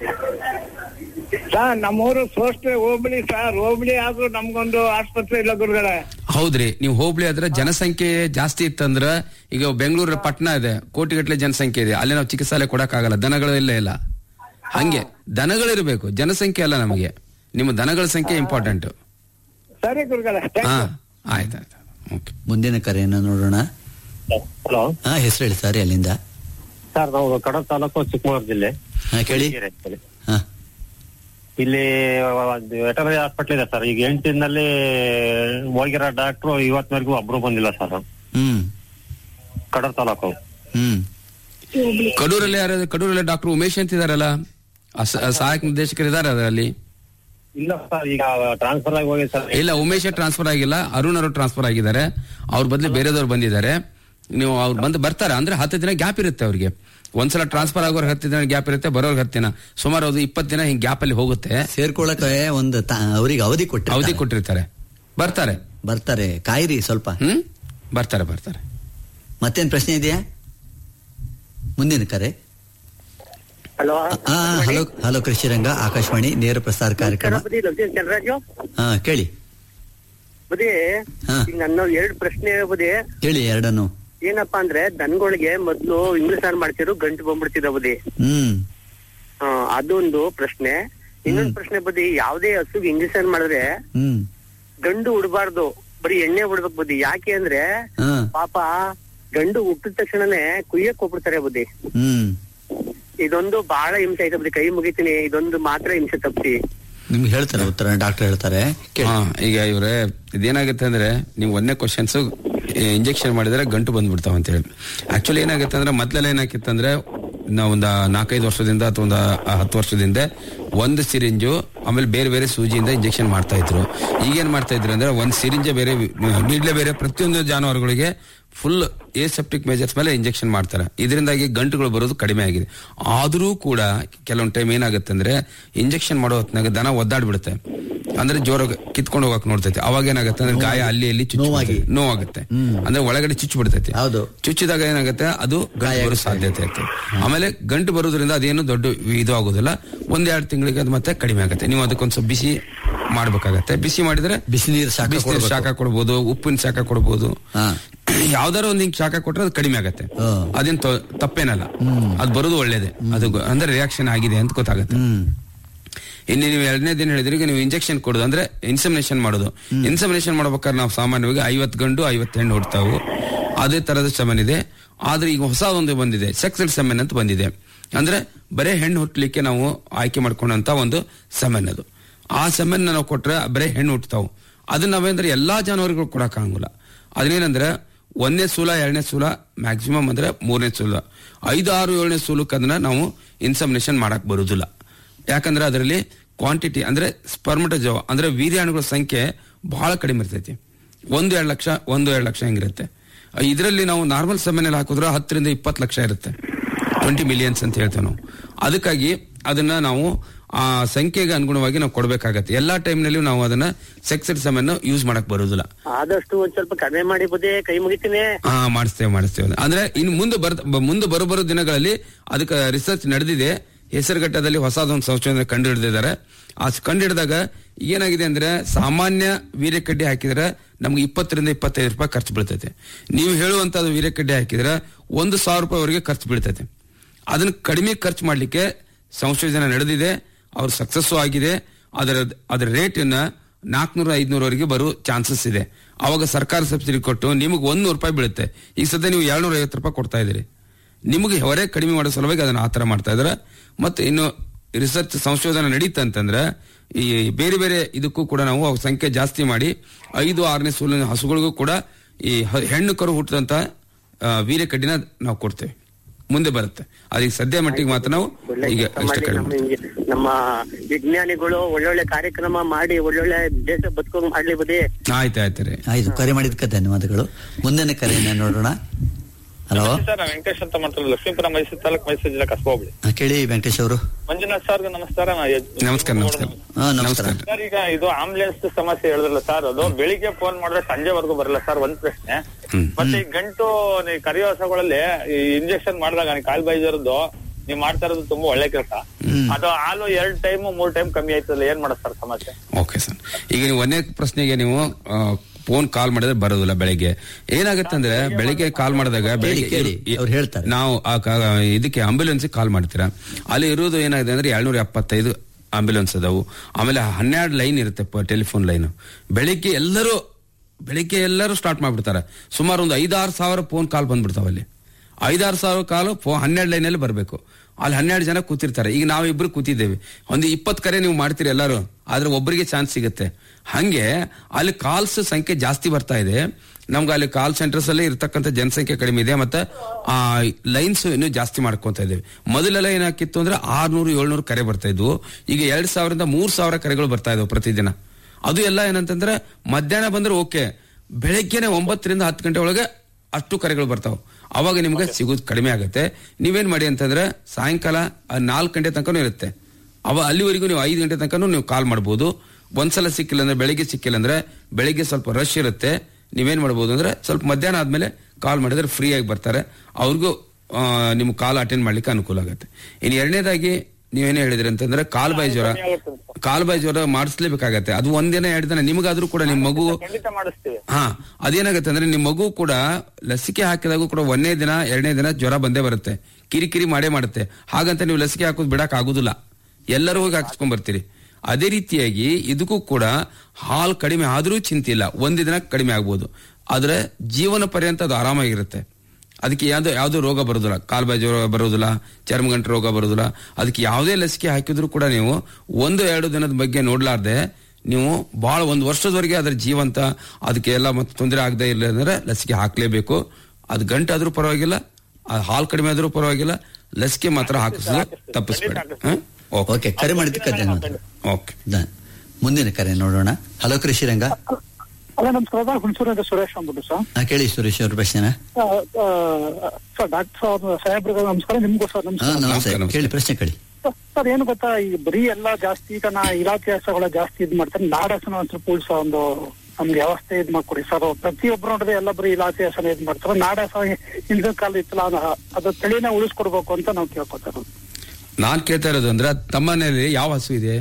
ಸರ್ ನಮ್ಮೂರು ಸೋಸ್ಟೆ ಹೋಬಳಿ ಸರ್ ಹೋಬಳಿ ಆದ್ರೂ ನಮ್ಗೊಂದು ಆಸ್ಪತ್ರೆ ಇಲ್ಲ ಗುರುಗಳೇ ಹೌದ್ರಿ ನೀವು ಹೋಬಳಿ ಆದ್ರೆ ಜನಸಂಖ್ಯೆ ಜಾಸ್ತಿ ಇತ್ತಂದ್ರ ಈಗ ಬೆಂಗಳೂರು ಪಟ್ಟಣ ಇದೆ ಕೋಟಿಗಟ್ಟಲೆ ಜನಸಂಖ್ಯೆ ಇದೆ ಅಲ್ಲಿ ನಾವು ಚಿಕಿತ್ಸಾಲಯ ಕೊಡಕ್ಕಾಗಲ್ಲ ದನಗಳು ಇಲ್ಲ ಇಲ್ಲ ಹಂಗೆ ದನಗಳಿರ್ಬೇಕು ಜನಸಂಖ್ಯೆ ಅಲ್ಲ ನಮಗೆ ನಿಮ್ಮ ದನಗಳ ಸಂಖ್ಯೆ ಇಂಪಾರ್ಟೆಂಟ್ ಸರಿ ಗುರುಗಳೇ ಹಾ ಆಯ್ತಾಯ್ತು ಓಕೆ ಮುಂದಿನ ಕರೆಯನ್ನು ನೋಡೋಣ ಹಲೋ ಹಾ ಹೆಸರು ಹೇಳಿ ಸರ್ ಅಲ್ಲಿಂದ ಸರ್ ನಾವು ಕಡಬ ತಾಲೂಕು ಚಿಕ್ಕಮಗಳೂರು ಜಿಲ್ಲೆ ಹಾ ಕೇಳಿ ಹಿರಿಕೆರೆ ಅಂತೇಳಿ. ಹಾ ಇಲ್ಲಿ ವೆಟನರಿ ಹಾಸ್ಪಿಟಲ್ ಇದೆ ಸರ್ ಈಗ ಎಂಟು ದಿನದಲ್ಲಿ ಹೋಗಿರೋ ಡಾಕ್ಟ್ರು ಇವತ್ತಿನವರೆಗೂ ಒಬ್ರು ಬಂದಿಲ್ಲ ಸರ್ ಹ್ಮ್ ಕಡಬ ತಾಲೂಕು ಹ್ಮ್ ಕಡೂರಲ್ಲಿ ಯಾರು ಕಡೂರಲ್ಲಿ ಡಾಕ್ಟರ್ ಉಮೇಶ್ ಅಂತ ಇದಾರಲ್ಲ ಅಸ- ಸಹಾಯಕ ನಿರ್ದೇಶಕರು ಇದಾರೆ ಅದರಲ್ಲಿ ಇಲ್ಲ ಸರ್ ಈಗ ಟ್ರಾನ್ಸ್ಫರ್ ಆಗಿ ಹೋಗಿ ಸರ್ ಇಲ್ಲ ಉಮೇಶ್ ಟ್ರಾನ್ಸ್ಫರ್ ಆಗಿಲ್ಲ ಅರುಣ್ ಅವರು ಟ್ರಾನ್ಸ್ಫರ್ ಆಗಿದ್ದಾರೆ ಅವ್ರ ಬದಲು ಬೇರೆದವ್ರು ಬಂದಿದ್ದಾರೆ ನೀವು ಅವ್ರು ಬಂದು ಬರ್ತಾರೆ ಅಂದ್ರೆ ಹತ್ತು ದಿನ ಗ್ಯಾಪ್ ಇರುತ್ತೆ ಅವ್ರಿಗೆ ಒಂದ್ಸಲ ಟ್ರಾನ್ಸ್ಫರ್ ಆಗೋರ್ ಹತ್ತು ದಿನ ಗ್ಯಾಪ್ ಇರುತ್ತೆ ಬರೋರ್ಗೆ ಹತ್ತು ದಿನ ಸುಮಾರು ಅದು ಇಪ್ಪತ್ತು ದಿನ ಹಿಂಗ್ ಗ್ಯಾಪ್ ಅಲ್ಲಿ ಹೋಗುತ್ತೆ ಸೇರ್ಕೊಳಕ್ಕೆ ಒಂದು ತ- ಅವರಿಗೆ ಅವಧಿ ಕೊಟ್ಟು ಅವಧಿ ಕೊಟ್ಟಿರ್ತಾರೆ ಬರ್ತಾರೆ ಬರ್ತಾರೆ ಕಾಯಿರಿ ಸ್ವಲ್ಪ ಹ್ಮ್ ಬರ್ತಾರೆ ಬರ್ತಾರೆ ಮತ್ತೇನ್ ಪ್ರಶ್ನೆ ಇದೆಯಾ ಮುಂದಿನ ಕರೆ ಹಲೋ ಹಾ ಹಲೋ ಹಲೋ ಕೃಷಿರಂಗ ಆಕಾಶವಾಣಿ ನೇರ ಪ್ರಸಾರ ಕಾರ್ಯಕ್ರಮ ಬದಿ ಲಕ್ಷ್ಮೀ ಚಂದ್ರರಾಜು ಹಾ ಕೇಳಿ ಬದಿ ಹಾ. ಈಗ ನನ್ನ ಎರಡು ಪ್ರಶ್ನೆ ಬದಿ ಕೇಳಿ ಎರಡನ್ನು ಏನಪ್ಪಾ ಅಂದ್ರೆ ದನಗಳಿಗೆ ಮೊದ್ಲು ಇಂಗ್ಲಿಷ್ ಮಾಡ್ತಿರು ಗಂಟು ಬಂದ್ಬಿಡ್ತಿದ ಬದಿ ಹ್ಮ್ ಆ, ಅದೊಂದು ಪ್ರಶ್ನೆ ಇನ್ನೊಂದು ಪ್ರಶ್ನೆ ಬದಿ ಯಾವ್ದೇ ಹಸುಗೆ ಇಂಜೆಕ್ಷನ್ ಮಾಡಿದ್ರೆ ಹ್ಮ್ ಗಂಡು ಉಡ್ಬಾರ್ದು ಬರೀ ಎಣ್ಣೆ ಬಿಡ್ಬೇಕು ಬುದ್ಧಿ ಯಾಕೆ ಅಂದ್ರೆ ಹಾ ಪಾಪ ಗಂಡು ಹುಟ್ಟಿದ ತಕ್ಷಣನೇ ಕುಯ್ಯಕ್ ಹೋಗ್ಬಿಡ್ತಾರೆ ಬುದ್ಧಿ ಹ್ಮ್ ಇದೊಂದು ಬಹಳ ಹಿಂಸೆ ಐತೆ ಬುದ್ಧಿ ಕೈ ಮುಗಿತೀನಿ ಇದೊಂದು ಮಾತ್ರ ಹಿಂಸೆ ತಪ್ಪಿಸಿ ನಿಮ್ಗೆ ಹೇಳ್ತಾರೆ ಉತ್ತರ ಡಾಕ್ಟರ್ ಹೇಳ್ತಾರೆ ಕೇಳಿ ಹಾ ಈಗ ಇವ್ರೆ ಇದೇನಾಗುತ್ತೆ ಅಂದ್ರೆ ನೀವು ಒಂದನೇ ಕ್ವಶನ್ಸ್ ಇಂಜೆಕ್ಷನ್ ಮಾಡಿದ್ರೆ ಗಂಟು ಬಂದ್ಬಿಡ್ತಾವ ಅಂತ ಹೇಳಿ ಆಕ್ಚುಲಿ ಏನಾಗುತ್ತೆ ಅಂದ್ರೆ ಮೊದ್ಲೆಲ್ಲ ಏನಾಗಿತ್ತಂದ್ರೆ ನಾವು ಒಂದು ನಾಲ್ಕೈದು ವರ್ಷದಿಂದ ಅಥವಾ ಒಂದು ಹತ್ತು ವರ್ಷದಿಂದ ಒಂದು ಸಿರಿಂಜು ಆಮೇಲೆ ಬೇರೆ ಬೇರೆ ಸೂಜಿಯಿಂದ ಇಂಜೆಕ್ಷನ್ ಮಾಡ್ತಾ ಇದ್ರು ಈಗೇನ್ ಮಾಡ್ತಾ ಇದ್ರು ಅಂದ್ರೆ ಒಂದು ಸಿರಿಂಜ ಬೇರೆ ನೀಡ್ಲೆ ಬೇರೆ ಪ್ರತಿಯೊಂದು ಜಾನುವಾರುಗಳಿಗೆ ಫುಲ್ ಏಸೆಪ್ಟಿಕ್ ಮೆಜರ್ಸ್ ಮೇಲೆ ಇಂಜೆಕ್ಷನ್ ಮಾಡ್ತಾರೆ ಇದರಿಂದಾಗಿ ಗಂಟುಗಳು ಬರೋದು ಕಡಿಮೆ ಆಗಿದೆ ಆದರೂ ಕೂಡ ಕೆಲವೊಂದು ಟೈಮ್ ಏನಾಗುತ್ತೆ ಅಂದ್ರೆ ಇಂಜೆಕ್ಷನ್ ಮಾಡೋ ಹೊತ್ನಾಗ ದನ ಒದ್ದಾಡ್ಬಿಡುತ್ತೆ ಅಂದ್ರೆ ಜೋರ ಕಿತ್ಕೊಂಡು ಹೋಗಕ್ ನೋಡ್ತೈತೆ ಅವಾಗ ಏನಾಗುತ್ತೆ ಅಂದ್ರೆ ಗಾಯ ಅಲ್ಲಿ ಅಲ್ಲಿ ಚುಚ್ಚು ನೋವಾಗಿ. ಬಿಡ್ತೈತೆ. ನೋವಾಗುತ್ತೆ ಅಂದ್ರೆ ಒಳಗಡೆ ಚುಚ್ಚು ಬಿಡ್ತೈತೆ ಹೌದು. ಚುಚ್ಚಿದಾಗ ಏನಾಗುತ್ತೆ ಅದು ಗಂಟು ಬರೋ ಸಾಧ್ಯತೆ ಇರುತ್ತೆ ಆಮೇಲೆ ಗಂಟು ಬರೋದ್ರಿಂದ ಅದೇನು ದೊಡ್ಡ ಇದು ಆಗೋದಿಲ್ಲ ಒಂದೆರಡು ತಿಂಗಳಿಗೆ ಅದು ಮತ್ತೆ ಕಡಿಮೆ ಆಗುತ್ತೆ ನೀವು ಅದಕ್ಕೊಂದ್ ಸ್ವಲ್ಪ ಬಿಸಿ ಮಾಡ್ಬೇಕಾಗತ್ತೆ ಬಿಸಿ ಮಾಡಿದ್ರೆ ಬಿಸಿನೀರು ಶಾಖ ಬಿಸಿನೀರು ಕೊಡ್ಬೇಕು. ಶಾಖ ಕೊಡ್ಬೋದು ಉಪ್ಪಿನ ಶಾಖ ಕೊಡ್ಬೋದು ಹಾ ಯಾವ್ದಾರ ಒಂದ್ ಹಿಂಗ್ ಶಾಖ ಕೊಟ್ರೆ ಅದು ಕಡಿಮೆ ಆಗತ್ತೆ ಹಾ. ಅದೇನ್ ತೊ- ತಪ್ಪೇನಲ್ಲ ಅದು ಬರೋದು ಒಳ್ಳೇದೇ ಅದು ಗೊ- ಅಂದ್ರೆ ರಿಯಾಕ್ಷನ್ ಆಗಿದೆ ಅಂತ ಗೊತ್ತಾಗುತ್ತೆ ಹ್ಮ್ ಇನ್ನು ನೀವು ಎರಡನೇ ದಿನ ಹೇಳಿದ್ರೆ ಈಗ ನೀವು ಇಂಜೆಕ್ಷನ್ ಕೊಡೋದು ಅಂದ್ರೆ ಇನ್ಸಮಿನೇಷನ್ ಮಾಡೋದು ಇನ್ಸಮಿನೇಷನ್ ಮಾಡ್ಬೇಕಾದ್ರೆ ನಾವು ಸಾಮಾನ್ಯವಾಗಿ ಐವತ್ ಗಂಡು ಐವತ್ತು ಹೆಣ್ಣು ಹುಡ್ತಾವು ಅದೇ ತರದ ಸೆಮೆನ್ ಇದೆ ಆದ್ರೆ ಈಗ ಹೊಸ ಒಂದು ಬಂದಿದೆ ಸೆಕ್ಸಲ್ ಸೆಮೆನ್ ಅಂತ ಬಂದಿದೆ ಅಂದ್ರೆ ಬರೇ ಹೆಣ್ಣು ಹುಟ್ಟಲಿಕ್ಕೆ ನಾವು ಆಯ್ಕೆ ಮಾಡ್ಕೊಂಡಂತ ಒಂದು ಸೆಮೆನ್ ಅದು ಆ ಸೆಮೆನ್ ನಾವು ಕೊಟ್ರೆ ಬರೇ ಹೆಣ್ಣು ಹುಟ್ಟತಾವು ಅದನ್ನ ನಾವೇಂದ್ರೆ ಎಲ್ಲಾ ಜಾನುವಾರುಗಳು ಕೊಡಕ್ ಆಗಂಗಿಲ್ಲ ಅದನ್ನೇನಂದ್ರೆ ಒಂದನೇ ಸೂಲ ಎರಡನೇ ಸೂಲ ಮ್ಯಾಕ್ಸಿಮಮ್ ಅಂದ್ರೆ ಮೂರನೇ ಸೂಲ ಐದು ಆರು ಏಳನೇ ಸೂಲಕ್ಕೆ ಅದನ್ನ ನಾವು ಇನ್ಸಮಿನೇಷನ್ ಮಾಡಕ್ ಬರುದಿಲ್ಲ ಯಾಕಂದ್ರೆ ಅದರಲ್ಲಿ ಕ್ವಾಂಟಿಟಿ ಅಂದ್ರೆ ಸ್ಪರ್ಮಟಜೋ ಅಂದ್ರೆ ವೀರ್ಯಾಣುಗಳ ಸಂಖ್ಯೆ ಬಹಳ ಕಡಿಮೆ ಇರ್ತೈತಿ ಒಂದು ಎರಡು ಲಕ್ಷ ಒಂದು ಎರಡು ಲಕ್ಷ ಹೆಂಗಿರುತ್ತೆ ಇದರಲ್ಲಿ ನಾವು ನಾರ್ಮಲ್ ಸೆಮೆನಲ್ಲಿ ಹಾಕಿದ್ರೆ ಹತ್ತರಿಂದ ಇಪ್ಪತ್ತು ಲಕ್ಷ ಇರುತ್ತೆ ಟ್ವೆಂಟಿ ಮಿಲಿಯನ್ಸ್ ಅಂತ ಹೇಳ್ತೇವೆ ನಾವು ಅದಕ್ಕಾಗಿ ಅದನ್ನ ನಾವು ಆ ಸಂಖ್ಯೆಗೆ ಅನುಗುಣವಾಗಿ ನಾವು ಕೊಡಬೇಕಾಗತ್ತೆ ಎಲ್ಲಾ ಟೈಮ್ನಲ್ಲಿ ನಾವು ಅದನ್ನ ಸೆಕ್ಸೆಡ್ ಸೆಮೆನ್ ಯೂಸ್ ಮಾಡಕ್ ಬರೋದಿಲ್ಲ ಆದಷ್ಟು ಒಂದ್ ಸ್ವಲ್ಪ ಕಡಿಮೆ ಮಾಡಿ ಬುದ್ಧಿ ಕೈ ಮುಗಿತೀನಿ ಹಾ ಮಾಡಿಸ್ತೇವೆ ಮಾಡಿಸ್ತೇವೆ ಅಂದ್ರೆ ಇನ್ನು ಮುಂದೆ ಬರ್ ಬ- ಮುಂದೆ ಬರೋ ಬರೋ ದಿನಗಳಲ್ಲಿ ಅದಕ್ಕೆ ರಿಸರ್ಚ್ ನಡೆದಿದೆ ಹೆಸರುಘಟ್ಟದಲ್ಲಿ ಹೊಸದೊಂದು ಸಂಶೋಧನೆ ಕಂಡು ಹಿಡಿದಿದ್ದಾರೆ ಆ ಕಂಡು ಹಿಡಿದಾಗ ಏನಾಗಿದೆ ಅಂದ್ರೆ ಸಾಮಾನ್ಯ ವೀರ್ಯಕಡ್ಡಿ ಹಾಕಿದ್ರೆ ನಮ್ಗೆ ಇಪ್ಪತ್ತರಿಂದ ಇಪ್ಪತ್ತೈದು ರೂಪಾಯಿ ಖರ್ಚು ಬೀಳ್ತೈತೆ ನೀವು ಹೇಳುವಂತದ್ದು ವೀರ್ಯಕಡ್ಡಿ ಹಾಕಿದ್ರೆ ಒಂದು ಸಾವಿರ ರೂಪಾಯಿವರೆಗೆ ಖರ್ಚು ಬೀಳ್ತೈತೆ ಅದನ್ನ ಕಡಿಮೆ ಖರ್ಚು ಮಾಡ್ಲಿಕ್ಕೆ ಸಂಶೋಧನೆ ನಡೆದಿದೆ ಅವ್ರು ಸಕ್ಸಸ್ ಆಗಿದೆ ಅದರ ಅದರ ರೇಟನ್ನ ನಾಲ್ಕನೂರ ಐದ್ನೂರವರೆಗೆ ಬರೋ ಚಾನ್ಸಸ್ ಇದೆ ಅವಾಗ ಸರ್ಕಾರ ಸಬ್ಸಿಡಿ ಕೊಟ್ಟು ನಿಮಗೆ ಒಂದೂರು ರೂಪಾಯಿ ಬೀಳುತ್ತೆ ಈಗ ಸದ್ಯ ನೀವು ಎರಡ್ನೂರ ಐವತ್ತು ರೂಪಾಯಿ ಕೊಡ್ತಾ ಇದ್ದೀರಿ ನಿಮಗೆ ಹೊರೆ ಕಡಿಮೆ ಮಾಡೋ ಸಲುವಾಗಿ ಅದನ್ನ ಆತರ ಮಾಡ್ತಾ ಇದಾರೆ ಮತ್ತೆ ಇನ್ನು ರಿಸರ್ಚ್ ಸಂಶೋಧನೆ ನಡೀತಾ ಅಂತಂದ್ರೆ ಈ ಬೇರೆ ಬೇರೆ ಇದಕ್ಕೂ ಕೂಡ ನಾವು ಅವು ಸಂಖ್ಯೆ ಜಾಸ್ತಿ ಮಾಡಿ ಐದು ಆರನೇ ಸೂಲಿನ ಹಸುಗಳಿಗೂ ಕೂಡ ಈ ಹ- ಹೆಣ್ಣು ಕರು ಹುಟ್ಟಿದಂತ ವೀರ್ಯ ಕಡ್ಡಿನ ನಾವು ಕೊಡ್ತೇವೆ ಮುಂದೆ ಬರುತ್ತೆ ಅದಕ್ಕೆ ಸದ್ಯ ಮಟ್ಟಿಗೆ ಮಾತ್ರ ನಾವು ಒಳ್ಳೆ ಈಗ ಕೆಲ್ಸ ಇಷ್ಟ ಮಾಡಿ ಕಡಿಮೆ ನಮ್ಮ ಇಂಜಿ- ನಮ್ಮ ವಿಜ್ಞಾನಿಗಳು ಒಳ್ಳೊಳ್ಳೆ ಕಾರ್ಯಕ್ರಮ ಮಾಡಿ ಒಳ್ಳೊಳ್ಳೆ ದೇಶ ಬದುಕೋಂಗ್ ಮಾಡ್ಲಿ ಬುದ್ಧಿ ಆಯ್ತು ಆಯ್ತು ರೀ ಆಯ್ತು ಕರೆ ಮಾಡಿದ್ದಕ್ಕೆ ಧನ್ಯವಾದಗಳು ಮುಂದಿನ ಕರೆಯನ್ನ ನೋಡೋಣ ಹಲೋ ಸರ್ ನಾನು ವೆಂಕಟೇಶ್ ಅಂತ ಮಾತಾಡೋದು ಲಕ್ಷ್ಮೀಪುರ ಮೈಸೂರು ತಾಲೂಕು ಮೈಸೂರು ಜಿಲ್ಲಾ ಕಸಬ ಹೋಗ್ಲಿ ಕೇಳಿ ವೆಂಕಟೇಶ್ ಅವರು ಮಂಜುನಾಥ್ ಸರ್ ನಮಸ್ಕಾರ ನಾ ಯಜ್- ನಮಸ್ಕಾರ ನಮಸ್ಕಾರ ಹಾ ನಮಸ್ಕಾರ ಸರ್ ಈಗ ಇದು ಆಂಬುಲೆನ್ಸ್ ಸಮಸ್ಯೆ ಹೇಳಿದ್ರಲ್ಲ ಸರ್ ಅದು ಬೆಳಿಗ್ಗೆ ಫೋನ್ ಮಾಡಿದ್ರೆ ಸಂಜೆವರೆಗೂ ಬರಲ್ಲ ಸರ್ ಒಂದ್ ಪ್ರಶ್ನೆ ಮತ್ತೆ ಈ ಗಂಟು ನೀವು ಕರಿಯೋ ಹಸಗಳಲ್ಲಿ ಈ ಇಂಜೆಕ್ಷನ್ ಮಾಡಿದಾಗ ಕಾಲ್ ಬೈಜರ್ದು ನೀವು ಮಾಡ್ತಾ ಇರೋದು ತುಂಬಾ ಒಳ್ಳೆ ಕೆಲಸ ಅದು ಹಾಲು ಎರಡ್ ಟೈಮ್ ಮೂರ್ ಟೈಮ್ ಕಮ್ಮಿ ಆಯ್ತಲ್ಲ ಏನ್ ಮಾಡೋದು ಸರ್ ಸಮಸ್ಯೆ ಓಕೆ ಸರ್ ಈಗ ನೀವು ಒಂದೇ ಪ್ರಶ್ನೆಗೆ ನೀವು ಫೋನ್ ಕಾಲ್ ಮಾಡಿದ್ರೆ ಬರೋದಿಲ್ಲ ಬೆಳಿಗ್ಗೆ ಏನಾಗುತ್ತೆ ಅಂದ್ರೆ ಬೆಳಿಗ್ಗೆ ಕಾಲ್ ಮಾಡಿದಾಗ ಬೆಳಿಗ್ಗೆ ಕೇಳಿ, ಇರು- ಅವ್ರು ಹೇಳ್ತಾರೆ. ನಾವು ಆ ಕ- ಇದಕ್ಕೆ ಆಂಬ್ಯುಲೆನ್ಸ್ ಕಾಲ್ ಮಾಡ್ತೀರಾ ಅಲ್ಲಿ ಇರೋದು ಏನಾಗಿದೆ ಅಂದ್ರೆ ಏಳ್ನೂರ ಎಪ್ಪತ್ತೈದು ಆಂಬ್ಯುಲೆನ್ಸ್ ಅದಾವು ಆಮೇಲೆ ಹನ್ನೆರಡು ಲೈನ್ ಇರುತ್ತೆ ಟೆಲಿಫೋನ್ ಲೈನ್ ಬೆಳಿಗ್ಗೆ ಎಲ್ಲರೂ ಬೆಳಿಗ್ಗೆ ಎಲ್ಲರೂ ಸ್ಟಾರ್ಟ್ ಮಾಡ್ಬಿಡ್ತಾರೆ ಸುಮಾರು ಒಂದು ಐದಾರು ಸಾವಿರ ಫೋನ್ ಕಾಲ್ ಬಂದ್ಬಿಡ್ತಾವ ಅಲ್ಲಿ ಐದಾರು ಸಾವಿರ ಕಾಲು ಫೋ ಹನ್ನೆರಡು ಲೈನಲ್ಲಿ ಬರಬೇಕು ಅಲ್ಲಿ ಹನ್ನೆರಡು ಜನ ಕೂತಿರ್ತಾರೆ ಈಗ ನಾವಿಬ್ರು ಕೂತಿದ್ದೇವೆ ಒಂದು ಇಪ್ಪತ್ತು ಕರೆ ನೀವು ಮಾಡ್ತೀರಿ ಎಲ್ಲರೂ ಆದ್ರೆ ಒಬ್ಬರಿಗೆ ಚಾನ್ಸ್ ಸಿಗುತ್ತೆ ಹಂಗೆ ಅಲ್ಲಿ ಕಾಲ್ಸ್ ಸಂಖ್ಯೆ ಜಾಸ್ತಿ ಬರ್ತಾ ಇದೆ ನಮ್ಗೆ ಅಲ್ಲಿ ಕಾಲ್ ಸೆಂಟರ್ಸ್ ಅಲ್ಲಿ ಇರ್ತಕ್ಕಂಥ ಜನಸಂಖ್ಯೆ ಕಡಿಮೆ ಇದೆ ಮತ್ತೆ ಆ ಲೈನ್ಸ್ ಇನ್ನೂ ಜಾಸ್ತಿ ಮಾಡ್ಕೊಂತ ಇದ್ದೇವೆ ಮೊದಲೆಲ್ಲ ಏನಾಕಿತ್ತು ಅಂದ್ರೆ ಆರ್ನೂರು ಏಳ್ನೂರು ಕರೆ ಬರ್ತಾ ಇದ್ವು ಈಗ ಎರಡ್ ಸಾವಿರದಿಂದ ಮೂರ್ ಸಾವಿರ ಕರೆಗಳು ಬರ್ತಾ ಇದಾವೆ ಪ್ರತಿದಿನ ಅದು ಎಲ್ಲ ಏನಂತಂದ್ರೆ ಮಧ್ಯಾಹ್ನ ಬಂದ್ರೆ ಓಕೆ ಬೆಳಗ್ಗೆನೆ ಒಂಬತ್ತರಿಂದ ಹತ್ತು ಗಂಟೆ ಒಳಗೆ ಅಷ್ಟು ಕರೆಗಳು ಬರ್ತಾವ ಅವಾಗ ನಿಮ್ಗೆ ಸಿಗೋದು ಕಡಿಮೆ ಆಗುತ್ತೆ ನೀವೇನ್ ಮಾಡಿ ಅಂತಂದ್ರೆ ಸಾಯಂಕಾಲ ನಾಲ್ಕು ಗಂಟೆ ತನಕನೂ ಇರುತ್ತೆ ಅವ ಅಲ್ಲಿವರೆಗೂ ನೀವು ಐದು ಗಂಟೆ ತನಕನೂ ನೀವು ಕಾಲ್ ಮಾಡ್ಬೋದು ಒಂದ್ಸಲ ಸಿಕ್ಕಿಲ್ಲ ಅಂದ್ರೆ ಬೆಳಿಗ್ಗೆ ಸಿಕ್ಕಿಲ್ಲ ಅಂದ್ರೆ ಬೆಳಿಗ್ಗೆ ಸ್ವಲ್ಪ ರಶ್ ಇರುತ್ತೆ ನೀವೇನ್ ಮಾಡ್ಬೋದು ಅಂದ್ರೆ ಸ್ವಲ್ಪ ಮಧ್ಯಾಹ್ನ ಆದ್ಮೇಲೆ ಕಾಲ್ ಮಾಡಿದ್ರೆ ಫ್ರೀ ಆಗಿ ಬರ್ತಾರೆ ಅವ್ರಿಗೂ ಆ, ನಿಮ್ ಕಾಲ್ ಅಟೆಂಡ್ ಮಾಡ್ಲಿಕ್ಕೆ ಅನುಕೂಲ ಆಗುತ್ತೆ ಇನ್ನು ಎರಡನೇದಾಗಿ ನೀವೇನೇ ಹೇಳಿದ್ರಿ ಅಂತಂದ್ರೆ ಕಾಲ್ ಬಾಯಿ ಜ್ವರ ಕಾಲ್ ಬಾಯಿ ಜ್ವರ ಮಾಡಿಸ್ಲೇಬೇಕಾಗತ್ತೆ ಅದು ಒಂದಿನ ಎರಡು ದಿನ ನಿಮಗಾದ್ರೂ ಕೂಡ ನಿಮ್ ಮಗು ಖಂಡಿತ ಮಾಡಿಸ್ತೀವಿ ಹಾ ಅದೇನಾಗುತ್ತೆ ಅಂದ್ರೆ ನಿಮ್ ಮಗು ಕೂಡ ಲಸಿಕೆ ಹಾಕಿದಾಗೂ ಕೂಡ ಒಂದನೇ ದಿನ ಎರಡನೇ ದಿನ ಜ್ವರ ಬಂದೇ ಬರುತ್ತೆ ಕಿರಿಕಿರಿ ಮಾಡೇ ಮಾಡುತ್ತೆ ಹಾಗಂತ ನೀವು ಲಸಿಕೆ ಹಾಕೋದು ಬಿಡಕ್ ಆಗುದಿಲ್ಲ ಎಲ್ಲರೂ ಹೋಗಿ ಹಾಕಿಸ್ಕೊಂಡ್ ಬರ್ತೀರಿ ಅದೇ ರೀತಿಯಾಗಿ ಇದಕ್ಕೂ ಕೂಡ ಹಾಲ್ ಕಡಿಮೆ ಆದ್ರೂ ಚಿಂತಿಲ್ಲ ಒಂದು ದಿನ ಕಡಿಮೆ ಆಗ್ಬೋದು ಆದ್ರೆ ಜೀವನ ಪರ್ಯಂತ ಅದು ಆರಾಮಾಗಿರುತ್ತೆ ಅದಕ್ಕೆ ಯಾವ್ದು ಯಾವ್ದು ರೋಗ ಬರೋದಿಲ್ಲ ಕಾಲ್ಬಾಯಿ ಜ್ವರ ಬರೋದಿಲ್ಲ ಚರ್ಮಗಂಟು ರೋಗ ಬರೋದಿಲ್ಲ ಅದಕ್ಕೆ ಯಾವುದೇ ಲಸಿಕೆ ಹಾಕಿದ್ರು ಕೂಡ ನೀವು ಒಂದು ಎರಡು ದಿನದ ಬಗ್ಗೆ ನೋಡ್ಲಾರ್ದೆ ನೀವು ಬಹಳ ಒಂದು ವರ್ಷದವರೆಗೆ ಅದರ ಜೀವಂತ ಅದಕ್ಕೆ ಎಲ್ಲ ಮತ್ತೆ ತೊಂದರೆ ಆಗದೆ ಇಲ್ಲ ಅಂದ್ರೆ ಲಸಿಕೆ ಹಾಕ್ಲೇಬೇಕು ಅದು ಗಂಟಾದ್ರೂ ಪರವಾಗಿಲ್ಲ ಆ ಹಾಲ್ ಕಡಿಮೆ ಆದ್ರೂ ಪರವಾಗಿಲ್ಲ ಲಸಿಕೆ ಮಾತ್ರ ಹಾಕಿಸೋದು ತಪ್ಪಿಸ್ಬೇಡಿ ಹ? ಓಕೆ ಓಕೆ ಕರೆ ಮಾಡಿದ್ದಕ್ಕೆ ಧನ್ಯವಾದ ಓಕೆ ದ- ಮುಂದಿನ ಕರೆ ನೋಡೋಣ ಹಲೋ ಕೃಷಿರಂಗ ಅಲ್ಲ ನಮಸ್ಕಾರ ಹುಣಸೂರಿಂದ ಸುರೇಶ್ ಅಂದ್ಬಿಟ್ಟು ಸರ್ ಹಾ, ಕೇಳಿ ಸುರೇಶ್ ಅವ್ರ ಪ್ರಶ್ನೆನ ಆ, ಆ, ಸರ್ ಡಾಕ್ಟರ್ ಸಾಹೇಬ್ ಸಾಹೇಬ್ರಿಗೆ ನಮಸ್ಕಾರ ನಿಮ್ಗೂ ಸರ್ ಹಾ, ನಮಸ್ಕಾರ ನಮಸ್ತೆ ನಮಸ್ತೆ. ಕೇಳಿ ಪ್ರಶ್ನೆ ಕೇಳಿ ಸರ್ ಏನು ಗೊತ್ತಾ ಈ ಬರೀ ಎಲ್ಲ ಜಾಸ್ತಿ ಈಗ ನಾ ಇಲಾಖೆ ಹಸಗಳ ಜಾಸ್ತಿ ಇದ್ ಮಾಡ್ತಾರೆ ನಾಡಸನ ಒಂದ್ ಸ್ವಲ್ಪ ಉಳ್ಸೋ ಒಂದು ನಮ್ಗೆ ವ್ಯವಸ್ಥೆ ಇದ್ ಮಾಡ್ಕೊಡಿ ಸರ್ ಪ್ರತಿಯೊಬ್ರು ನೋಡಿದ್ರೆ ಎಲ್ಲ ಬರೀ ಇಲಾಖೆ ಹಸನ ಇದ್ ಮಾಡ್ತಾರೆ ನಾಡಸ ಹಿಂದಿನ ಕಾಲ ಇತ್ತಲ್ಲ ಅದ- ಅದು ತಳಿನ ಉಳಿಸ್ಕೊಡ್ಬೇಕು ಅಂತ ನಾವು ಕೇಳ್ಕೊತಾರೆ ನಾನ್ ಕೇಳ್ತಾ ಇರೋದು ಅಂದ್ರೆ ತಮ್ಮ ಮನೆಯಲ್ಲಿ ಯಾವ ಹಸು ಇದೆ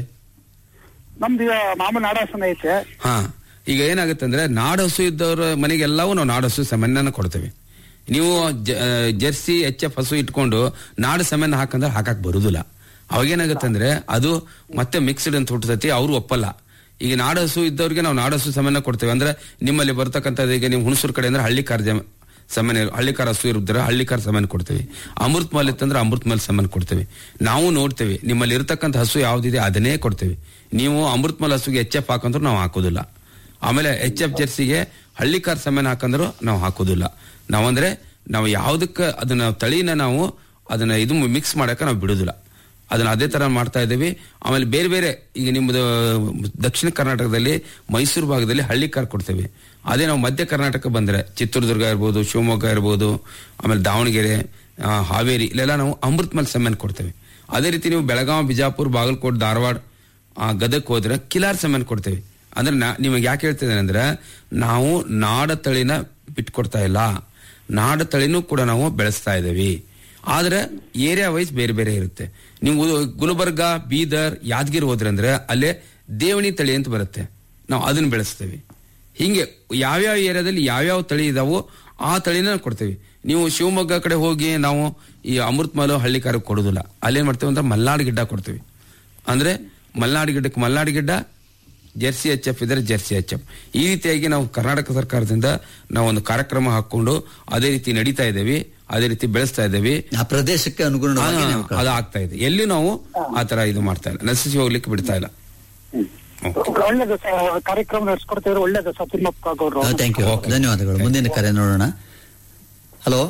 ನಮ್ದು ಈಗ ಮಾಮೂಲಿ ನಾಡಾಸನ ಐತೆ ಹಾ ಈಗ ಏನಾಗುತ್ತೆ ಅಂದ್ರೆ ನಾಡು ಹಸು ಇದ್ದವ್ರ ಮನೆಗೆಲ್ಲವೂ ನಾವು ನಾಡು ಹಸು ಸೆಮೆನ್ನ ಕೊಡ್ತೇವೆ ನೀವು ಜ- ಆ, ಜರ್ಸಿ ಎಚ್ ಎಫ್ ಹಸು ಇಟ್ಕೊಂಡು ನಾಡು ಸೆಮೆನ್ ಹಾಕಂದ್ರೆ ಹಾಕಕ್ ಬರುದಿಲ್ಲ ಅವಾಗೇನಾಗುತ್ತೆ ಅಂದ್ರೆ ಅದು ಮತ್ತೆ ಮಿಕ್ಸ್ಡ್ ಅಂತ ಹುಟ್ಟತೈತಿ ಅವ್ರು ಒಪ್ಪಲ್ಲ ಈಗ ನಾಡು ಹಸು ಇದ್ದವ್ರಿಗೆ ನಾವು ನಾಡು ಹಸು ಸೆಮೆನ್ನ ಕೊಡ್ತೇವೆ ಅಂದ್ರೆ ನಿಮ್ಮಲ್ಲಿ ಬರ್ತಕ್ಕಂಥದ್ದು ಈಗ ನೀವು ಹುಣಸೂರು ಕಡೆ ಅಂದ್ರೆ ಹಳ್ಳಿ ಕಾರ್ ಜಮ ಸಮಾನ ಹಳ್ಳಿಕಾರ ಹಸು ಇರಿದ್ರೆ ಹಳ್ಳಿಕಾರ ಸಮಾನ ಕೊಡ್ತೇವೆ ಅಮೃತ್ ಮಲ್ ಇತ್ತಂದ್ರೆ ಅಮೃತ್ ಮಲ್ ಸಮಾನ ಕೊಡ್ತೇವೆ ನಾವು ನೋಡ್ತೇವೆ ನಿಮ್ಮಲ್ಲಿ ಇರತಕ್ಕಂಥ ಹಸು ಯಾವ್ದಿದೆ ಅದನ್ನೇ ಕೊಡ್ತೇವೆ ನೀವು ಅಮೃತ್ ಮಲ್ ಹಸುಗೆ ಎಚ್ ಎಫ್ ಹಾಕಂದ್ರು ನಾವು ಹಾಕೋದಿಲ್ಲ ಆಮೇಲೆ ಎಚ್ ಎಫ್ ಜರ್ಸಿಗೆ ಹಳ್ಳಿಕಾರ್ ಸಮಾನ ಹಾಕಂದ್ರು ನಾವು ಹಾಕೋದಿಲ್ಲ ನಾವಂದ್ರೆ ನಾವು ಯಾವ್ದಕ್ಕೆ ಅದನ್ನ ತಳಿನ ನಾವು ಅದನ್ನ ಇದು ಮಿಕ್ಸ್ ಮಾಡಕ್ಕೆ ನಾವು ಬಿಡುದಿಲ್ಲ ಅದನ್ನ ಅದೇ ತರ ಮಾಡ್ತಾ ಇದ್ದೀವಿ ಆಮೇಲೆ ಬೇರೆ ಬೇರೆ ಈಗ ನಿಮ್ಮದು ದಕ್ಷಿಣ ಕರ್ನಾಟಕದಲ್ಲಿ ಮೈಸೂರು ಭಾಗದಲ್ಲಿ ಹಳ್ಳಿ ಕಾರ್ ಕೊಡ್ತೇವೆ ಅದೇ ನಾವು ಮಧ್ಯ ಕರ್ನಾಟಕ ಬಂದ್ರೆ ಚಿತ್ರದುರ್ಗ ಇರ್ಬೋದು ಶಿವಮೊಗ್ಗ ಇರ್ಬೋದು ಆಮೇಲೆ ದಾವಣಗೆರೆ ಆ, ಹಾವೇರಿ ಇಲ್ಲೆಲ್ಲ ನಾವು ಅಮೃತ್ ಮಲ್ ಸೆಮೆನ್ ಕೊಡ್ತೇವೆ ಅದೇ ರೀತಿ ನೀವು ಬೆಳಗಾವಿ ಬಿಜಾಪುರ ಬಾಗಲಕೋಟ್ ಧಾರವಾಡ ಆ, ಗದಕ್ ಹೋದ್ರೆ ಕಿಲಾರ್ ಸೆಮೆನ್ ಕೊಡ್ತೇವೆ ಅಂದ್ರೆ ನಾ ನಿಮಗೆ ಯಾಕೆ ಹೇಳ್ತಿದ್ದೇನೆ ಅಂದ್ರೆ ನಾವು ನಾಡ ತಳಿನ ಬಿಟ್ಕೊಡ್ತಾ ಇಲ್ಲ ನಾಡ ತಳಿನೂ ಕೂಡ ನಾವು ಬೆಳೆಸ್ತಾ ಇದ್ದೇವೆ ಆದ್ರೆ ಏರಿಯಾ ವೈಸ್ ಬೇರೆ ಬೇರೆ ಇರುತ್ತೆ ನೀವು ಉ- ಗುಲ್ಬರ್ಗ ಬೀದರ್ ಯಾದಗಿರಿ ಹೋದ್ರಂದ್ರೆ ಅಲ್ಲೇ ದೇವಣಿ ತಳಿ ಅಂತ ಬರುತ್ತೆ ನಾವು ಅದನ್ನ ಬೆಳೆಸ್ತೇವೆ ಹಿಂಗೆ ಯಾವ್ಯಾವ ಏರಿಯಾದಲ್ಲಿ ಯಾವ್ಯಾವ ತಳಿ ಇದಾವೋ ಆ ತಳಿನ ನಾವು ಕೊಡ್ತೇವೆ ನೀವು ಶಿವಮೊಗ್ಗ ಕಡೆ ಹೋಗಿ ನಾವು ಈ ಅಮೃತ್ ಮಲ ಹಳ್ಳಿ ಕಾರಕ್ಕೆ ಕೊಡೋದಿಲ್ಲ ಅಲ್ಲೇನ್ ಮಾಡ್ತೇವೆ ಅಂದ್ರೆ ಮಲ್ನಾಡು ಗಿಡ್ಡ ಕೊಡ್ತೇವೆ ಅಂದ್ರೆ ಮಲ್ನಾಡು ಗಿಡ್ಡಕ್ಕೆ Malnad Gidda jersey H F ಇದ್ರೆ ಜೆರ್ಸಿ ಎಚ್ ಎಫ್ ಈ ರೀತಿಯಾಗಿ ನಾವು ಕರ್ನಾಟಕ ಸರ್ಕಾರದಿಂದ ನಾವು ಒಂದು ಕಾರ್ಯಕ್ರಮ ಹಾಕೊಂಡು ಅದೇ ರೀತಿ ನಡೀತಾ ಇದ್ದೇವೆ ಅದೇ ರೀತಿ ಬೆಳೆಸ್ತಾ ಇದ್ದೇವೆ ಆ ಪ್ರದೇಶಕ್ಕೆ ಅನುಗುಣವಾಗಿ ನೀವು ಕಳ್ಸಿ. ಅದು ಆಗ್ತಾ ಇದೆ ಎಲ್ಲಿ ನಾವು ಆ ತರ ಇದು ಮಾಡ್ತಾ ಇಲ್ಲ ನಶಿಸಿ ಹೋಗ್ಲಿಕ್ಕೆ ಬಿಡ್ತಾ ಇಲ್ಲ ಒಳ್ಳೇದು ಸರ್ ಕಾರ್ಯಕ್ರಮ ನಡೆಸ್ಕೊಡ್ತಿದ್ರೆ ಒಳ್ಳೇದು ಸರ್ ತಿಮ್ಮಪ್ಪ ಗೌಡ್ರು ಥ್ಯಾಂಕ್ ಯು ಧನ್ಯವಾದಗಳು ಮುಂದಿನ ಕರೆ ನೋಡೋಣ ಹಲೋ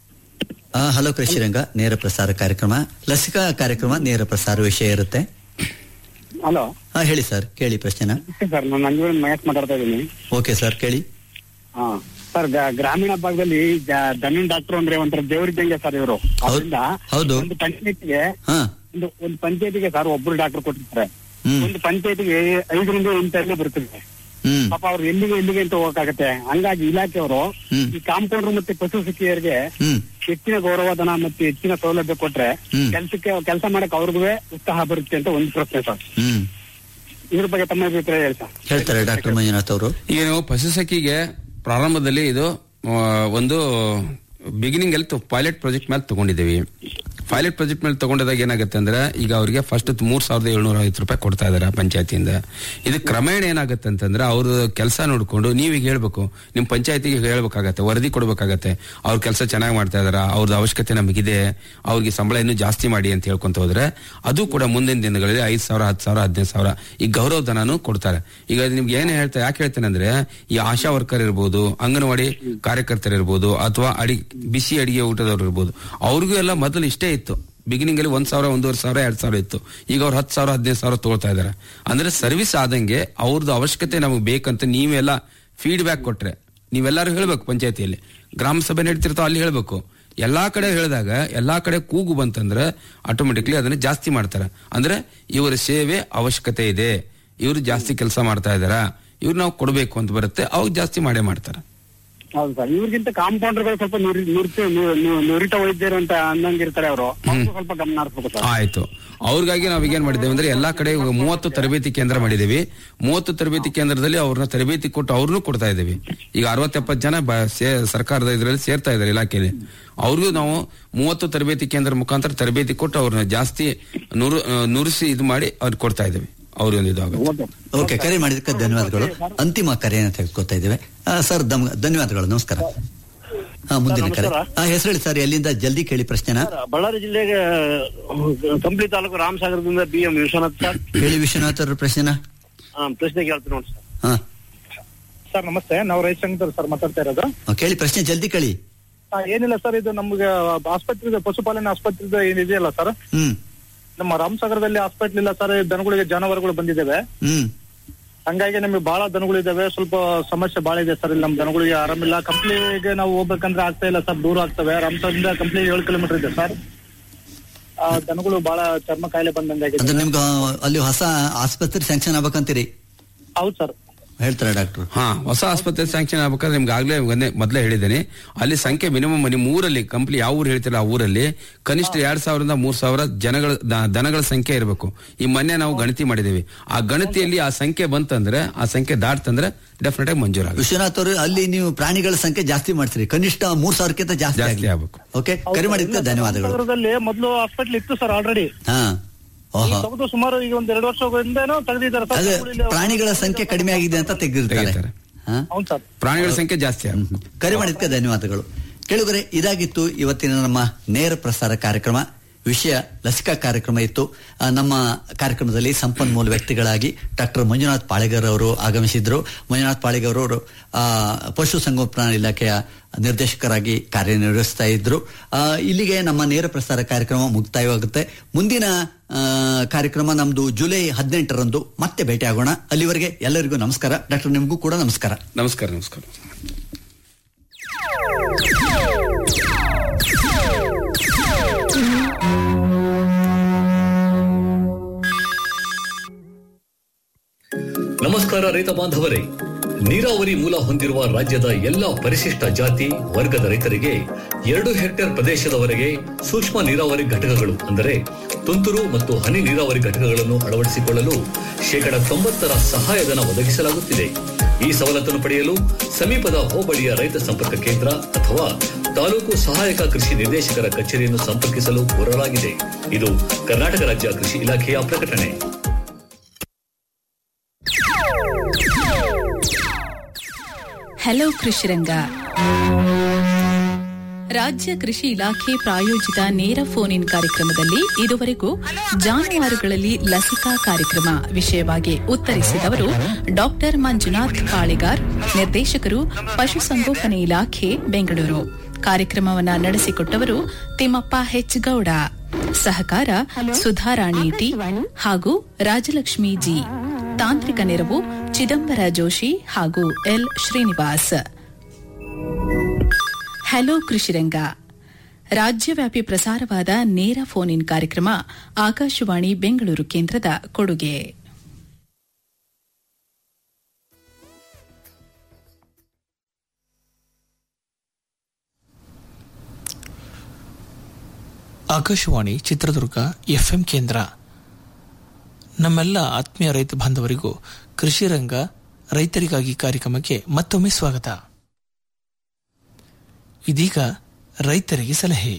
ಹಲೋ ಕೃಷಿರಂಗ ನೇರ ಪ್ರಸಾರ ಕಾರ್ಯಕ್ರಮ ಲಸಿಕಾ ಕಾರ್ಯಕ್ರಮ ನೇರ ಪ್ರಸಾರ ವಿಷಯ ಇರುತ್ತೆ ಹಲೋ ಹಾ ಹೇಳಿ ಸರ್ ಕೇಳಿ ಪ್ರಶ್ನೆನ ಸರ್ ನಾನು ನಂಜುವನ್ ಮಹೇಶ್ ಮಾತಾಡ್ತಾ ಇದ್ದೀನಿ ಓಕೆ ಸರ್ ಕೇಳಿ ಹಾ ಸರ್ ಗ- ಗ್ರಾಮೀಣ ಭಾಗದಲ್ಲಿ ಜ- ದನನ್ ಡಾಕ್ಟರ್ ಅಂದ್ರೆ ಒಂಥರ ದೇವರಿದ್ದಂಗೆ ಸರ್ ಇವರು ಅದರಿಂದ ಹೌದು. ಒಂದು ಪಂಚಾಯತ್ಗೆ ಹಾ ಒಂದು ಒಂದು ಪಂಚಾಯತಿಗೆ ಸರ್ ಒಬ್ರು ಡಾಕ್ಟರ್ ಕೊಟ್ಟಿರ್ತಾರೆ ಹ್ಮ್ ಒಂದು ಪಂಚಾಯತಿಗೆ ಐದರಿಂದ ಎಂಟಲ್ಲಿ ಬರ್ತದೆ ಹ್ಮ್ ಪಾಪ ಅವ್ರು ಎಲ್ಲಿಗೆ ಎಲ್ಲಿಗೆ ಅಂತ ಹೋಗಕ್ಕಾಗತ್ತೆ ಹಂಗಾಗಿ ಇಲಾಖೆಯವರು ಹ್ಮ್. ಈ ಕಾಂಪೌಂಡರ್ ಮತ್ತೆ ಪಶು ಸಖಿಯರಿಗೆ ಹ್ಮ್ ಹೆಚ್ಚಿನ ಗೌರವಧನ ಮತ್ತೆ ಹೆಚ್ಚಿನ ಸೌಲಭ್ಯ ಕೊಟ್ರೆ ಹ್ಮ್. ಕೆಲಸಕ್ಕೆ ಕೆಲಸ ಮಾಡಕ್ ಅವ್ರಿಗೂ ಉತ್ಸಾಹ ಬರುತ್ತೆ ಅಂತ ಒಂದು ಪ್ರಶ್ನೆ ಸರ್ ಹ್ಮ್ ಇದ್ರ ಬಗ್ಗೆ ತಮ್ಮ ಅಭಿಪ್ರಾಯ ಹೇಳಿ ಸರ್ ಹೇಳ್ತಾರೆ ಡಾಕ್ಟರ್ ಮಂಜುನಾಥ್ ಅವರು ಈಗ ನಾವು ಪಶುಸಖಿಗೆ ಪ್ರಾರಂಭದಲ್ಲಿ ಇದು ಆ, ಒಂದು ಬಿಗಿನಿಂಗ್ ಅಲ್ಲಿ ಪೈಲಟ್ ಪ್ರಾಜೆಕ್ಟ್ ಮೇಲೆ ತಗೊಂಡಿದ್ದೀವಿ ಪೈಲಟ್ ಪ್ರಾಜೆಕ್ಟ್ ಮೇಲೆ ತಗೊಂಡಾಗ ಏನಾಗುತ್ತೆ ಅಂದ್ರೆ ಈಗ ಅವರಿಗೆ ಫಸ್ಟ್ ಮೂರ್ ಸಾವಿರದ ಏಳ್ನೂರ ಐವತ್ತು ರೂಪಾಯಿ ಕೊಡ್ತಾ ಇದಾರೆ ಪಂಚಾಯತಿಯಿಂದ ಇದು ಕ್ರಮೇಣ ಏನಾಗುತ್ತೆ ಅಂತಂದ್ರೆ ಅವ್ರ ಕೆಲಸ ನೋಡ್ಕೊಂಡು ನೀವೀಗ ಹೇಳ್ಬೇಕು ನಿಮ್ ಪಂಚಾಯತಿಗೆ ಹೇಳ್ಬೇಕಾಗತ್ತೆ ವರದಿ ಕೊಡ್ಬೇಕಾಗತ್ತೆ ಅವ್ರ ಕೆಲಸ ಚೆನ್ನಾಗಿ ಮಾಡ್ತಾ ಇದಾರ ಅವ್ರದ್ದು ಅವಶ್ಯಕತೆ ನಮಗಿದೆ ಅವ್ರಿಗೆ ಸಂಬಳ ಇನ್ನೂ ಜಾಸ್ತಿ ಮಾಡಿ ಅಂತ ಹೇಳ್ಕೊಂತ ಹೋದ್ರೆ ಅದು ಕೂಡ ಮುಂದಿನ ದಿನಗಳಲ್ಲಿ ಐದ್ ಸಾವಿರ ಹತ್ತು ಸಾವಿರ ಹದಿನೈದು ಸಾವಿರ ಈ ಗೌರವ ಧನನು ಕೊಡ್ತಾರೆ ಈಗ ನಿಮ್ಗೆ ಏನ್ ಹೇಳ್ತಾ ಯಾಕೆ ಹೇಳ್ತೇನೆ ಅಂದ್ರೆ ಈ ಆಶಾ ವರ್ಕರ್ ಇರ್ಬೋದು ಅಂಗನವಾಡಿ ಕಾರ್ಯಕರ್ತರು ಇರ್ಬೋದು ಅಥವಾ ಅಡಿ ಬಿಸಿ ಅಡಿಗೆ ಊಟದವ್ರು ಇರ್ಬೋದು ಅವ್ರಿಗೂ ಎಲ್ಲ ಮೊದಲು ಇಷ್ಟೇ ಇತ್ತು ಬಿಗಿನಿಂಗ್ ಅಲ್ಲಿ ಒಂದ್ ಸಾವಿರ ಒಂದೂವರೆ ಸಾವಿರ ಎರಡ್ ಸಾವಿರ ಇತ್ತು ಈಗ ಅವ್ರು ಹತ್ತು ಸಾವಿರ ಹದಿನೈದು ಸಾವಿರ ತಗೊಳ್ತಾ ಇದಾರೆ ಅಂದ್ರೆ ಸರ್ವಿಸ್ ಆದಂಗೆ ಅವ್ರದ್ದು ಅವಶ್ಯಕತೆ ನಮಗೆ ಬೇಕಂತ ನೀವೆಲ್ಲ ಫೀಡ್ಬ್ಯಾಕ್ ಕೊಟ್ರೆ ನೀವೆಲ್ಲರೂ ಹೇಳ್ಬೇಕು ಪಂಚಾಯತಿಯಲ್ಲಿ ಗ್ರಾಮ ಸಭೆ ನಡೀತಿರ್ತಾವ ಅಲ್ಲಿ ಹೇಳ್ಬೇಕು ಎಲ್ಲಾ ಕಡೆ ಹೇಳಿದಾಗ ಎಲ್ಲಾ ಕಡೆ ಕೂಗು ಬಂತಂದ್ರೆ ಆಟೋಮೆಟಿಕ್ಲಿ ಅದನ್ನ ಜಾಸ್ತಿ ಮಾಡ್ತಾರೆ ಅಂದ್ರೆ ಇವರ ಸೇವೆ ಅವಶ್ಯಕತೆ ಇದೆ ಇವರು ಜಾಸ್ತಿ ಕೆಲಸ ಮಾಡ್ತಾ ಇದಾರ ಇವ್ರು ನಾವು ಕೊಡಬೇಕು ಅಂತ ಬರುತ್ತೆ ಅವಾಗ ಜಾಸ್ತಿ ಮಾಡೇ ಮಾಡ್ತಾರೆ ಹೌದು ಸರ್ ಇವ್ರಿಗಿಂತ ಕಾಂಪೌಂಡರ್ಗಳು ಸ್ವಲ್ಪ ನುರಿ- ನುರಿತ ನು- ನು- ನುರಿತ ವೈದ್ಯರು ಅಂತ ಅಂದಂಗಿರ್ತಾರೆ ಅವರು ಸ್ವಲ್ಪ ಗಮನ ಹರಿಸ್ಬೇಕು ಸರ್ ಆಯ್ತು ಅವ್ರಿಗಾಗಿ ನಾವ್ ಈಗೇನ್ ಮಾಡಿದ್ದೇವೆ ಅಂದ್ರೆ ಎಲ್ಲಾ ಕಡೆ ಇವಾಗ ಮೂವತ್ತು ತರಬೇತಿ ಕೇಂದ್ರ ಮಾಡಿದೀವಿ ಮೂವತ್ತು ತರಬೇತಿ ಕೇಂದ್ರದಲ್ಲಿ ಅವ್ರನ್ನ ತರಬೇತಿ ಕೊಟ್ಟು ಅವ್ರನ್ನೂ ಕೊಡ್ತಾ ಇದ್ದೀವಿ ಈಗ ಅರವತ್ತೆಪ್ಪತ್ತು ಜನ ಬ- ಸೇ- ಸರ್ಕಾರದ ಇದರಲ್ಲಿ ಸೇರ್ತಾ ಇದ್ದಾರೆ ಇಲಾಖೆಯಲ್ಲಿ ಅವ್ರಿಗೂ ನಾವು ಮೂವತ್ತು ತರಬೇತಿ ಕೇಂದ್ರ ಮುಖಾಂತರ ತರಬೇತಿ ಕೊಟ್ಟು ಅವ್ರನ್ನ ಜಾಸ್ತಿ ನುರು ಆ, ನುರಿಸಿ ಇದು ಮಾಡಿ ಅವ್ರಿಗೆ ಕೊಡ್ತಾ ಇದ್ದೀವಿ ಅವ್ರಿಗೆ ಇದು ಆಗುತ್ತೆ ಓಕೆ ಕರೆ ಮಾಡಿದಕ್ಕೆ ಧನ್ಯವಾದಗಳು ಅಂತಿಮ ಕರೆಯನ್ನು ತೆಗೆದುಕೊತಾ ಇದ್ದೇವೆ ಆ, ಸರ್ ದಮ್- ಧನ್ಯವಾದಗಳು ನಮಸ್ಕಾರ ಹಾ ಮುಂದಿನ ಕರೆ ಹಾ ಹೆಸರು ಹೇಳಿ ಸರ್ ಎಲ್ಲಿಂದ ಜಲ್ದಿ ಕೇಳಿ ಪ್ರಶ್ನೆನ ಬಳ್ಳಾರಿ ಜಿಲ್ಲೆಗೆ ಕಂಪ್ಲಿ ತಾಲೂಕು ರಾಮಸಾಗರದಿಂದ ಬಿ ಎಂ ವಿಶ್ವನಾಥ್ ಸರ್ ಹೇಳಿ ವಿಶ್ವನಾಥ್ ಅವ್ರ ಪ್ರಶ್ನೆನ ಆ, ಪ್ರಶ್ನೆ ಕೇಳ್ತೀನಿ ನೋಡಿ ಸರ್ ಹಾ ಸರ್ ನಮಸ್ತೆ ನಾವು ರೈತ ಸಂಘದವ್ರು ಸರ್ ಮಾತಾಡ್ತಾ ಇರೋದು ಆ, ಕೇಳಿ ಪ್ರಶ್ನೆ ಜಲ್ದಿ ಕೇಳಿ ಆ, ಏನಿಲ್ಲ ಸರ್ ಇದು ನಮ್ಗೆ ಆಸ್ಪತ್ರೆ ಪಶುಪಾಲನೆ ಆಸ್ಪತ್ರೆ ಏನಿದೆಯಲ್ಲ ಸರ್ ಹ್ಮ್ ನಮ್ಮ ರಾಮಸಾಗರದಲ್ಲಿ ಹಾಸ್ಪಿಟ್ಲ್ ಇಲ್ಲ ಸರ್ ದನಗಳಿಗೆ ಜಾನುವಾರುಗಳು ಬಂದಿದ್ದಾವೆ ಹ್ಮ್ ಹಂಗಾಗಿ ನಮಗೆ ಬಹಳ ದನಗಳಿದಾವೆ ಸ್ವಲ್ಪ ಸಮಸ್ಯೆ ಬಹಳ ಇದೆ ಸರ್ ಇಲ್ಲಿ ನಮ್ಮ ದನಗಳಿಗೆ ಆರಾಮಿಲ್ಲ ಕಂಪ್ನಿಗೆ ನಾವು ಹೋಗ್ಬೇಕಂದ್ರೆ ಆಗ್ತಾ ಇಲ್ಲ ಸರ್ ದೂರ ಆಗ್ತವೆ ರಾಮಸಾಗರದಿಂದ ಕಂಪ್ನಿ ಏಳು ಕಿಲೋಮೀಟರ್ ಇದೆ ಸರ್ ಆ ದನಗಳು ಬಹಳ ಚರ್ಮ ಕಾಯಿಲೆ ಅಂದ್ರೆ ಬಂದಂಗಾಗಿದೆ ನಿಮ್ಗೆ ಅಲ್ಲಿ ಹೊಸ ಆಸ್ಪತ್ರೆ ಸ್ಯಾಂಕ್ಷನ್ ಆಗ್ಬೇಕಂತೀರಿ ಹೌದು ಸರ್ ಹೇಳ್ತಾರೆ ಡಾಕ್ಟರ್ ಹಾ ಹೊಸ ಆಸ್ಪತ್ರೆ ಸ್ಯಾಂಕ್ಷನ್ ಆಗ್ಬೇಕಾದ್ರೆ ನಿಮ್ಗೆ ಆಗ್ಲೇ ಒಂದೇ- ಮೊದ್ಲೇ ಹೇಳಿದ್ದೇನೆ ಅಲ್ಲಿ ಸಂಖ್ಯೆ ಮಿನಿಮಮ್ ನಿಮ್ಮ ಊರಲ್ಲಿ ಕಂಪ್ನಿ ಯಾವ ಊರು ಹೇಳ್ತೀರ ಆ ಊರಲ್ಲಿ ಕನಿಷ್ಠ ಎರಡ್ ಸಾವಿರದಿಂದ ಮೂರ್ ಸಾವಿರ ಜನಗಳ ದ- ದನಗಳ ಸಂಖ್ಯೆ ಇರಬೇಕು ಈ ಮೊನ್ನೆ ನಾವು ಗಣತಿ ಮಾಡಿದೀವಿ ಆ ಗಣತಿಯಲ್ಲಿ ಆ ಸಂಖ್ಯೆ ಬಂತಂದ್ರೆ ಆ ಸಂಖ್ಯೆ ದಾಟ್ತಂದ್ರೆ ಡೆಫಿನೆಟ್ ಆಗಿ ಮಂಜೂರಾಗುತ್ತೆ ವಿಶ್ವನಾಥ್ ಅವರು ಅಲ್ಲಿ ನೀವು ಪ್ರಾಣಿಗಳ ಸಂಖ್ಯೆ ಜಾಸ್ತಿ ಮಾಡ್ತೀರಿ ಕನಿಷ್ಠ ಮೂರ್ ಸಾವಿರಕ್ಕಿಂತ ಜಾಸ್ತಿ ಜಾಸ್ತಿ ಆಗ್ಲಿ. ಆಗ್ಬೇಕು ಓಕೆ ಕರೆ ಮಾಡಿದ್ದಕ್ಕೆ ಧನ್ಯವಾದಗಳು ರಾಮಸಾಗರದಲ್ಲಿ ಮೊದಲು ಹಾಸ್ಪಿಟ್ಲ್ ಇತ್ತು ಸರ್ ಆಲ್ರೆಡಿ ಹಾ ಓಹೋ ತೆಗೆದು ಸುಮಾರು ಈಗ ಒಂದ್ ಎರಡು ವರ್ಷಗಳಿಂದನೂ ತೆಗೆದಿದ್ದಾರೆ ಸರ್ ಅದೇ ದನಗಳು ಇಲ್ಲಿ- ಪ್ರಾಣಿಗಳ ಸಂಖ್ಯೆ ಕಡಿಮೆ ಆಗಿದೆ ಅಂತ ತೆಗೆದಿರ್ತಾರೆ ತೆಗಿತಾರೆ. ಹಾ ಹೌದು ಸರ್ ಪ್ರಾಣಿಗಳ ಸಂಖ್ಯೆ ಜಾಸ್ತಿ ಆಗ್ಬೇಕು ಕರೆ ಮಾಡಿದ್ದಕ್ಕೆ ಧನ್ಯವಾದಗಳು ಕೇಳುಗರೆ ಇದಾಗಿತ್ತು ಇವತ್ತಿನ ನಮ್ಮ ನೇರ ಪ್ರಸಾರ ಕಾರ್ಯಕ್ರಮ ವಿಷಯ ಲಸಿಕಾ ಕಾರ್ಯಕ್ರಮ ಇತ್ತು ಆ, ನಮ್ಮ ಕಾರ್ಯಕ್ರಮದಲ್ಲಿ ಸಂಪನ್ಮೂಲ ವ್ಯಕ್ತಿಗಳಾಗಿ ಡಾಕ್ಟರ್ ಮಂಜುನಾಥ್ ಪಾಳೆಗರ್ ಅವರು ಆಗಮಿಸಿದ್ರು ಮಂಜುನಾಥ್ ಪಾಳೆಗರ್ ಅವರು ಆ, ಪಶು ಸಂಗೋಪನಾ ಇಲಾಖೆಯ ನಿರ್ದೇಶಕರಾಗಿ ಕಾರ್ಯನಿರ್ವಹಿಸ್ತಾ ಇದ್ರು ಆ, ಇಲ್ಲಿಗೆ ನಮ್ಮ ನೇರ ಪ್ರಸಾರ ಕಾರ್ಯಕ್ರಮ ಮುಕ್ತಾಯವಾಗುತ್ತೆ ಮುಂದಿನ ಆ, ಕಾರ್ಯಕ್ರಮ ನಮ್ದು ಜುಲೈ ಹದಿನೆಂಟರಂದು ಮತ್ತೆ ಭೇಟಿಯಾಗೋಣ ಅಲ್ಲಿವರೆಗೆ ಎಲ್ಲರಿಗೂ ನಮಸ್ಕಾರ ಡಾಕ್ಟರ್ ನಿಮಗೂ ಕೂಡ ನಮಸ್ಕಾರ ನಮಸ್ಕಾರ ನಮಸ್ಕಾರ ನಮಸ್ಕಾರ ರೈತ ಬಾಂಧವರೇ ನೀರಾವರಿ ಮೂಲ ಹೊಂದಿರುವ ರಾಜ್ಯದ ಎಲ್ಲ ಪರಿಶಿಷ್ಟ ಜಾತಿ ವರ್ಗದ ರೈತರಿಗೆ ಎರಡು ಹೆಕ್ಟೇರ್ ಪ್ರದೇಶದವರೆಗೆ ಸೂಕ್ಷ್ಮ ನೀರಾವರಿ ಘಟಕಗಳು ಅಂದರೆ ತುಂತುರು ಮತ್ತು ಹನಿ ನೀರಾವರಿ ಘಟಕಗಳನ್ನು ಅಳವಡಿಸಿಕೊಳ್ಳಲು ಶೇಕಡ ತೊಂಬತ್ತರ ಸಹಾಯಧನ ಒದಗಿಸಲಾಗುತ್ತಿದೆ ಈ ಸವಲತ್ತನ್ನು ಪಡೆಯಲು ಸಮೀಪದ ಹೋಬಳಿಯ ರೈತ ಸಂಪರ್ಕ ಕೇಂದ್ರ ಅಥವಾ ತಾಲೂಕು ಸಹಾಯಕ ಕೃಷಿ ನಿರ್ದೇಶಕರ ಕಚೇರಿಯನ್ನು ಸಂಪರ್ಕಿಸಲು ಕೋರಲಾಗಿದೆ ಇದು ಕರ್ನಾಟಕ ರಾಜ್ಯ ಕೃಷಿ ಇಲಾಖೆಯ ಪ್ರಕಟಣೆ ಹಲೋ ಕೃಷಿರಂಗ ರಾಜ್ಯ ಕೃಷಿ ಇಲಾಖೆ ಪ್ರಾಯೋಜಿತ ನೇರ ಫೋನ್ ಇನ್ ಕಾರ್ಯಕ್ರಮದಲ್ಲಿ ಇದುವರೆಗೂ ಜಾನುವಾರುಗಳಲ್ಲಿ ಲಸಿಕಾ ಕಾರ್ಯಕ್ರಮ ವಿಷಯವಾಗಿ ಉತ್ತರಿಸಿದವರು ಡಾಕ್ಟರ್ ಮಂಜುನಾಥ್ ಕಾಳಿಗಾರ್ ನಿರ್ದೇಶಕರು ಪಶುಸಂಗೋಪನೆ ಇಲಾಖೆ ಬೆಂಗಳೂರು ಕಾರ್ಯಕ್ರಮವನ್ನು ನಡೆಸಿಕೊಟ್ಟವರು ತಿಮ್ಮಪ್ಪ ಹೆಚ್ ಗೌಡ ಸಹಕಾರ ಸುಧಾರಾಣಿ ಟಿ ಹಾಗೂ ರಾಜಲಕ್ಷ್ಮಿ ಜಿ ತಾಂತ್ರಿಕ ನೆರವು ಚಿದಂಬರ ಜೋಶಿ ಹಾಗೂ ಎಲ್ ಶ್ರೀನಿವಾಸ್ ಹಲೋ ಕೃಷಿರಂಗ ರಾಜ್ಯವ್ಯಾಪಿ ಪ್ರಸಾರವಾದ ನೇರ ಫೋನ್ ಇನ್ ಕಾರ್ಯಕ್ರಮ ಆಕಾಶವಾಣಿ ಬೆಂಗಳೂರು ಕೇಂದ್ರದ ಕೊಡುಗೆ ಆಕಾಶವಾಣಿ ಚಿತ್ರದುರ್ಗ ಎಫ್ಎಂ ಕೇಂದ್ರ ನಮ್ಮೆಲ್ಲ ಆತ್ಮೀಯ ರೈತ ಬಾಂಧವರಿಗೂ ಕೃಷಿ ರಂಗ ರೈತರಿಗಾಗಿ ಕಾರ್ಯಕ್ರಮಕ್ಕೆ ಮತ್ತೊಮ್ಮೆ ಸ್ವಾಗತ ಇದೀಗ ರೈತರಿಗೆ ಸಲಹೆ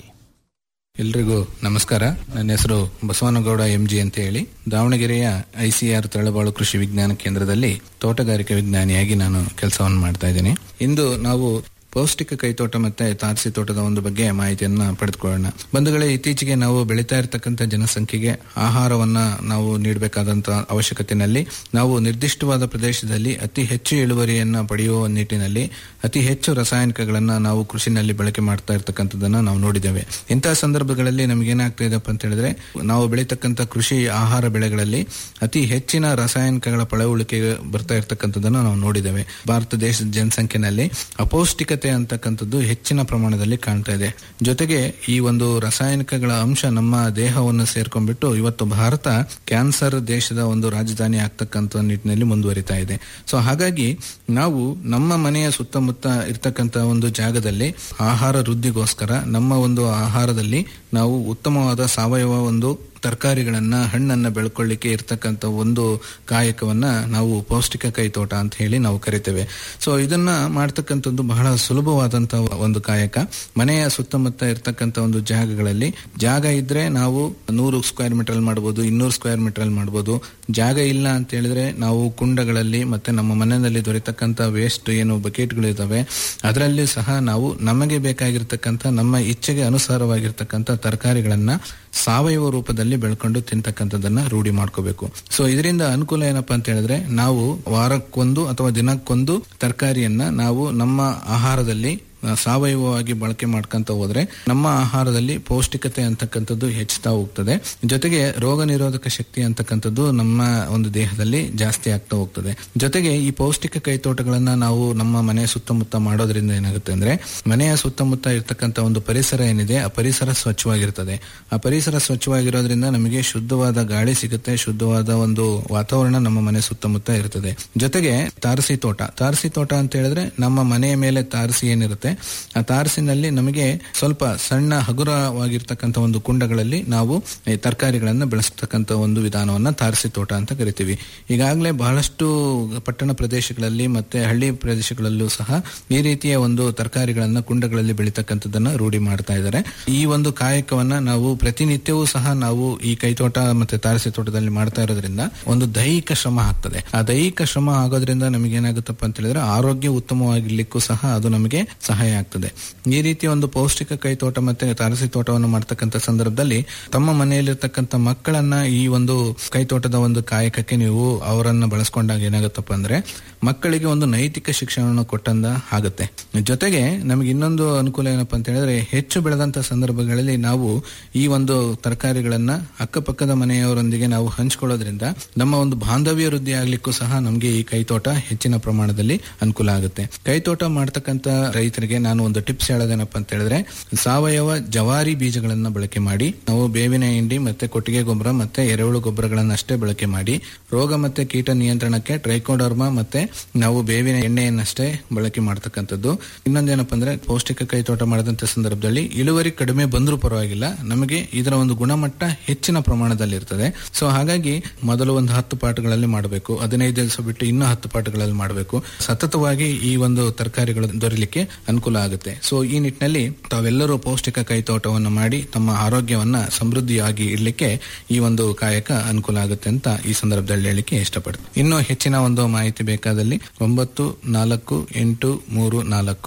ಎಲ್ರಿಗೂ ನಮಸ್ಕಾರ ನನ್ನ ಹೆಸರು ಬಸವನಗೌಡ ಎಂಜಿ ಅಂತ ಹೇಳಿ ದಾವಣಗೆರೆಯ ಐಸಿಆರ್ ತಳಬಾಳು ಕೃಷಿ ವಿಜ್ಞಾನ ಕೇಂದ್ರದಲ್ಲಿ ತೋಟಗಾರಿಕೆ ವಿಜ್ಞಾನಿಯಾಗಿ ನಾನು ಕೆಲಸವನ್ನು ಮಾಡ್ತಾ ಇದ್ದೀನಿ ಇಂದು ನಾವು ಪೌಷ್ಟಿಕ ಕೈತೋಟ ಮತ್ತೆ ತಾರಸಿ ತೋಟದ ಒಂದು ಬಗ್ಗೆ ಮಾಹಿತಿಯನ್ನ ಪಡೆದುಕೊಳ್ಳೋಣ ಬಂಧುಗಳೇ ಇತ್ತೀಚೆಗೆ ನಾವು ಬೆಳೀತಾ ಇರತಕ್ಕಂಥ ಜನಸಂಖ್ಯೆಗೆ ಆಹಾರವನ್ನ ನಾವು ನೀಡಬೇಕಾದಂತ ಅವಶ್ಯಕತೆಯಲ್ಲಿ ನಾವು ನಿರ್ದಿಷ್ಟವಾದ ಪ್ರದೇಶದಲ್ಲಿ ಅತಿ ಹೆಚ್ಚು ಇಳುವರಿಯನ್ನ ಪಡೆಯುವ ನಿಟ್ಟಿನಲ್ಲಿ ಅತಿ ಹೆಚ್ಚು ರಾಸಾಯನಿಕಗಳನ್ನ ನಾವು ಕೃಷಿನಲ್ಲಿ ಬಳಕೆ ಮಾಡ್ತಾ ಇರ್ತಕ್ಕಂಥದ್ದನ್ನ ನಾವು ನೋಡಿದ್ದೇವೆ ಇಂತಹ ಸಂದರ್ಭಗಳಲ್ಲಿ ನಮಗೇನಾಗ್ತಾ ಇದೆಪ್ಪ ಅಂತ ಹೇಳಿದ್ರೆ ನಾವು ಬೆಳೀತಕ್ಕಂಥ ಕೃಷಿ ಆಹಾರ ಬೆಳೆಗಳಲ್ಲಿ ಅತಿ ಹೆಚ್ಚಿನ ರಾಸಾಯನಿಕಗಳ ಪಳವಳಿಕೆ ಬರ್ತಾ ಇರ್ತಕ್ಕಂಥದ್ದನ್ನ ನಾವು ನೋಡಿದ್ದೇವೆ ಭಾರತ ದೇಶದ ಜನಸಂಖ್ಯೆನಲ್ಲಿ ಅಪೌಷ್ಟಿಕತೆ ಅಂತಕ್ಕಂಥದ್ದು ಹೆಚ್ಚಿನ ಪ್ರಮಾಣದಲ್ಲಿ ಕಾಣ್ತಾ ಇದೆ ಜೊತೆಗೆ ಈ ಒಂದು ರಾಸಾಯನಿಕಗಳ ಅಂಶ ನಮ್ಮ ದೇಹವನ್ನು ಸೇರ್ಕೊಂಡ್ಬಿಟ್ಟು ಇವತ್ತು ಭಾರತ ಕ್ಯಾನ್ಸರ್ ದೇಶದ ಒಂದು ರಾಜಧಾನಿ ಆಗ್ತಕ್ಕಂಥ ನಿಟ್ಟಿನಲ್ಲಿ ಮುಂದುವರಿತಾ ಇದೆ ಸೊ ಹಾಗಾಗಿ ನಾವು ನಮ್ಮ ಮನೆಯ ಸುತ್ತಮುತ್ತ ಇರ್ತಕ್ಕಂಥ ಒಂದು ಜಾಗದಲ್ಲಿ ಆಹಾರ ವೃದ್ಧಿಗೋಸ್ಕರ ನಮ್ಮ ಒಂದು ಆಹಾರದಲ್ಲಿ ನಾವು ಉತ್ತಮವಾದ ಸಾವಯವ ಒಂದು ತರಕಾರಿಗಳನ್ನ ಹಣ್ಣನ್ನ ಬೆಳ್ಕೊಳ್ಳಿಕ್ಕೆ ಇರ್ತಕ್ಕಂಥ ಒಂದು ಕಾಯಕವನ್ನ ನಾವು ಪೌಷ್ಟಿಕ ಕೈತೋಟ ಅಂತ ಹೇಳಿ ನಾವು ಕರಿತೇವೆ ಸೊ ಇದನ್ನ ಮಾಡ್ತಕ್ಕಂಥದ್ದು ಬಹಳ ಸುಲಭವಾದಂತಹ ಒಂದು ಕಾಯಕ ಮನೆಯ ಸುತ್ತಮುತ್ತ ಇರ್ತಕ್ಕಂಥ ಒಂದು ಜಾಗಗಳಲ್ಲಿ ಜಾಗ ಇದ್ರೆ ನಾವು ನೂರು ಸ್ಕ್ವೇರ್ ಮೀಟರ್ ಮಾಡಬಹುದು ಇನ್ನೂರು ಸ್ಕ್ವೇರ್ ಮೀಟರ್ ಮಾಡಬಹುದು ಜಾಗ ಇಲ್ಲ ಅಂತ ಹೇಳಿದ್ರೆ ನಾವು ಕುಂಡಗಳಲ್ಲಿ ಮತ್ತೆ ನಮ್ಮ ಮನೆಯಲ್ಲಿ ದೊರೆತಕ್ಕಂಥ ವೇಸ್ಟ್ ಏನು ಬಕೆಟ್ಗಳು ಇದಾವೆ ಅದರಲ್ಲಿ ಸಹ ನಾವು ನಮಗೆ ಬೇಕಾಗಿರ್ತಕ್ಕಂಥ ನಮ್ಮ ಇಚ್ಛೆಗೆ ಅನುಸಾರವಾಗಿರ್ತಕ್ಕಂಥ ತರಕಾರಿಗಳನ್ನ ಸಾವಯವ ರೂಪದಲ್ಲಿ ಬೆಳ್ಕೊಂಡು ತಿಂತಕ್ಕಂಥದ್ದನ್ನ ರೂಢಿ ಮಾಡ್ಕೋಬೇಕು ಸೊ ಇದರಿಂದ ಅನುಕೂಲ ಏನಪ್ಪಾ ಅಂತ ಹೇಳಿದ್ರೆ ನಾವು ವಾರಕ್ಕೊಂದು ಅಥವಾ ದಿನಕ್ಕೊಂದು ತರಕಾರಿಯನ್ನ ನಾವು ನಮ್ಮ ಆಹಾರದಲ್ಲಿ ಸಾವಯವವಾಗಿ ಬಳಕೆ ಮಾಡ್ಕೊಂತ ಹೋದ್ರೆ ನಮ್ಮ ಆಹಾರದಲ್ಲಿ ಪೌಷ್ಟಿಕತೆ ಅಂತಕ್ಕಂಥದ್ದು ಹೆಚ್ಚುತ್ತಾ ಹೋಗ್ತದೆ ಜೊತೆಗೆ ರೋಗ ನಿರೋಧಕ ಶಕ್ತಿ ಅಂತಕ್ಕಂಥದ್ದು ನಮ್ಮ ಒಂದು ದೇಹದಲ್ಲಿ ಜಾಸ್ತಿ ಆಗ್ತಾ ಹೋಗ್ತದೆ ಜೊತೆಗೆ ಈ ಪೌಷ್ಟಿಕ ಕೈತೋಟಗಳನ್ನ ನಾವು ನಮ್ಮ ಮನೆಯ ಸುತ್ತಮುತ್ತ ಮಾಡೋದ್ರಿಂದ ಏನಾಗುತ್ತೆ ಅಂದ್ರೆ ಮನೆಯ ಸುತ್ತಮುತ್ತ ಇರ್ತಕ್ಕಂಥ ಒಂದು ಪರಿಸರ ಏನಿದೆ ಆ ಪರಿಸರ ಸ್ವಚ್ಛವಾಗಿರ್ತದೆ ಆ ಪರಿಸರ ಸ್ವಚ್ಛವಾಗಿರೋದ್ರಿಂದ ನಮಗೆ ಶುದ್ಧವಾದ ಗಾಳಿ ಸಿಗುತ್ತೆ ಶುದ್ಧವಾದ ಒಂದು ವಾತಾವರಣ ನಮ್ಮ ಮನೆ ಸುತ್ತಮುತ್ತ ಇರ್ತದೆ ಜೊತೆಗೆ ತಾರಸಿ ತೋಟ ತಾರಸಿ ತೋಟ ಅಂತ ಹೇಳಿದ್ರೆ ನಮ್ಮ ಮನೆಯ ಮೇಲೆ ತಾರಸಿ ಏನಿರುತ್ತೆ ಆ ತಾರಸಿನಲ್ಲಿ ನಮಗೆ ಸ್ವಲ್ಪ ಸಣ್ಣ ಹಗುರವಾಗಿರ್ತಕ್ಕಂಥ ಒಂದು ಕುಂಡಗಳಲ್ಲಿ ನಾವು ಈ ತರಕಾರಿಗಳನ್ನ ಬೆಳೆಸ್ತಕ್ಕಂಥ ಒಂದು ವಿಧಾನವನ್ನ ತಾರಸಿ ತೋಟ ಅಂತ ಕರಿತೀವಿ ಈಗಾಗಲೇ ಬಹಳಷ್ಟು ಪಟ್ಟಣ ಪ್ರದೇಶಗಳಲ್ಲಿ ಮತ್ತೆ ಹಳ್ಳಿ ಪ್ರದೇಶಗಳಲ್ಲೂ ಸಹ ಈ ರೀತಿಯ ಒಂದು ತರಕಾರಿಗಳನ್ನ ಕುಂಡಗಳಲ್ಲಿ ಬೆಳೀತಕ್ಕಂಥದ್ದನ್ನ ರೂಢಿ ಮಾಡ್ತಾ ಇದ್ದಾರೆ ಈ ಒಂದು ಕಾಯಕವನ್ನ ನಾವು ಪ್ರತಿನಿತ್ಯವೂ ಸಹ ನಾವು ಈ ಕೈತೋಟ ಮತ್ತೆ ತಾರಸಿ ತೋಟದಲ್ಲಿ ಮಾಡ್ತಾ ಇರೋದ್ರಿಂದ ಒಂದು ದೈಹಿಕ ಶ್ರಮ ಆಗ್ತದೆ ಆ ದೈಹಿಕ ಶ್ರಮ ಆಗೋದ್ರಿಂದ ನಮಗೆ ಏನಾಗುತ್ತಪ್ಪ ಅಂತ ಹೇಳಿದ್ರೆ ಆರೋಗ್ಯ ಉತ್ತಮವಾಗಿರ್ಲಿಕ್ಕೂ ಸಹ ಅದು ನಮಗೆ ಸಹಾಯ ಆಗ್ತದೆ ಈ ರೀತಿಯ ಒಂದು ಪೌಷ್ಟಿಕ ಕೈತೋಟ ಮತ್ತೆ ತಾರಸಿ ತೋಟವನ್ನು ಮಾಡ್ತಕ್ಕಂಥ ಸಂದರ್ಭದಲ್ಲಿ ತಮ್ಮ ಮನೆಯಲ್ಲಿರ್ತಕ್ಕಂಥ ಮಕ್ಕಳನ್ನ ಈ ಒಂದು ಕೈತೋಟದ ಒಂದು ಕಾಯಕಕ್ಕೆ ನೀವು ಅವರನ್ನ ಬಳಸ್ಕೊಂಡಾಗ ಏನಾಗುತ್ತಪ್ಪ ಅಂದ್ರೆ ಮಕ್ಕಳಿಗೆ ಒಂದು ನೈತಿಕ ಶಿಕ್ಷಣವನ್ನು ಕೊಟ್ಟಂದ ಆಗುತ್ತೆ ಜೊತೆಗೆ ನಮಗೆ ಇನ್ನೊಂದು ಅನುಕೂಲ ಏನಪ್ಪಾ ಅಂತ ಹೇಳಿದ್ರೆ ಹೆಚ್ಚು ಬೆಳೆದಂತ ಸಂದರ್ಭಗಳಲ್ಲಿ ನಾವು ಈ ಒಂದು ತರಕಾರಿಗಳನ್ನ ಅಕ್ಕಪಕ್ಕದ ಮನೆಯವರೊಂದಿಗೆ ನಾವು ಹಂಚ್ಕೊಳ್ಳೋದ್ರಿಂದ ನಮ್ಮ ಒಂದು ಬಾಂಧವ್ಯ ವೃದ್ಧಿ ಆಗ್ಲಿಕ್ಕೂ ಸಹ ನಮಗೆ ಈ ಕೈತೋಟ ಹೆಚ್ಚಿನ ಪ್ರಮಾಣದಲ್ಲಿ ಅನುಕೂಲ ಆಗುತ್ತೆ ಕೈತೋಟ ಮಾಡ್ತಕ್ಕಂಥ ರೈತರಿಗೆ ನಾನು ಒಂದು ಟಿಪ್ಸ್ ಹೇಳೋದೇನಪ್ಪ ಅಂತ ಹೇಳಿದ್ರೆ ಸಾವಯವ ಜವಾರಿ ಬೀಜಗಳನ್ನ ಬಳಕೆ ಮಾಡಿ ನಾವು ಬೇವಿನ ಹಿಂಡಿ ಮತ್ತೆ ಕೊಟ್ಟಿಗೆ ಗೊಬ್ಬರ ಮತ್ತೆ ಎರೆಹುಳು ಗೊಬ್ಬರಗಳನ್ನ ಅಷ್ಟೇ ಬಳಕೆ ಮಾಡಿ ರೋಗ ಮತ್ತೆ ಕೀಟ ನಿಯಂತ್ರಣಕ್ಕೆ ಟ್ರೈಕೋಡರ್ಮಾ ಮತ್ತೆ ನಾವು ಬೇವಿನ ಎಣ್ಣೆಯನ್ನಷ್ಟೇ ಬಳಕೆ ಮಾಡ್ತಕ್ಕಂಥದ್ದು ಇನ್ನೊಂದೇನಪ್ಪ ಅಂದ್ರೆ ಪೌಷ್ಟಿಕ ಕೈತೋಟ ಮಾಡಿದಂತ ಸಂದರ್ಭದಲ್ಲಿ ಇಳುವರಿ ಕಡಿಮೆ ಬಂದರೂ ಪರವಾಗಿಲ್ಲ ನಮಗೆ ಇದರ ಒಂದು ಗುಣಮಟ್ಟ ಹೆಚ್ಚಿನ ಪ್ರಮಾಣದಲ್ಲಿ ಇರ್ತದೆ ಸೊ ಹಾಗಾಗಿ ಮೊದಲು ಒಂದು ಹತ್ತು ಪಾಠಗಳಲ್ಲಿ ಮಾಡಬೇಕು ಹದಿನೈದು ದಿವಸ ಬಿಟ್ಟು ಇನ್ನೂ ಹತ್ತು ಪಾಠಗಳಲ್ಲಿ ಮಾಡಬೇಕು ಸತತವಾಗಿ ಈ ಒಂದು ತರಕಾರಿಗಳು ದೊರೆಯಲಿಕ್ಕೆ ಅನುಕೂಲ ಆಗುತ್ತೆ ಸೊ ಈ ನಿಟ್ಟಿನಲ್ಲಿ ತಾವೆಲ್ಲರೂ ಪೌಷ್ಟಿಕ ಕೈತೋಟವನ್ನು ಮಾಡಿ ತಮ್ಮ ಆರೋಗ್ಯವನ್ನ ಸಮೃದ್ಧಿಯಾಗಿ ಇಡ್ಲಿಕ್ಕೆ ಈ ಒಂದು ಕಾಯಕ ಅನುಕೂಲ ಆಗುತ್ತೆ ಅಂತ ಈ ಸಂದರ್ಭದಲ್ಲಿ ಹೇಳಲಿಕ್ಕೆ ಇಷ್ಟಪಡ್ತೀನಿ ಇನ್ನು ಹೆಚ್ಚಿನ ಒಂದು ಮಾಹಿತಿ ಬೇಕಾದಲ್ಲಿ ಒಂಬತ್ತು ನಾಲ್ಕು ಎಂಟು ಮೂರು ನಾಲ್ಕು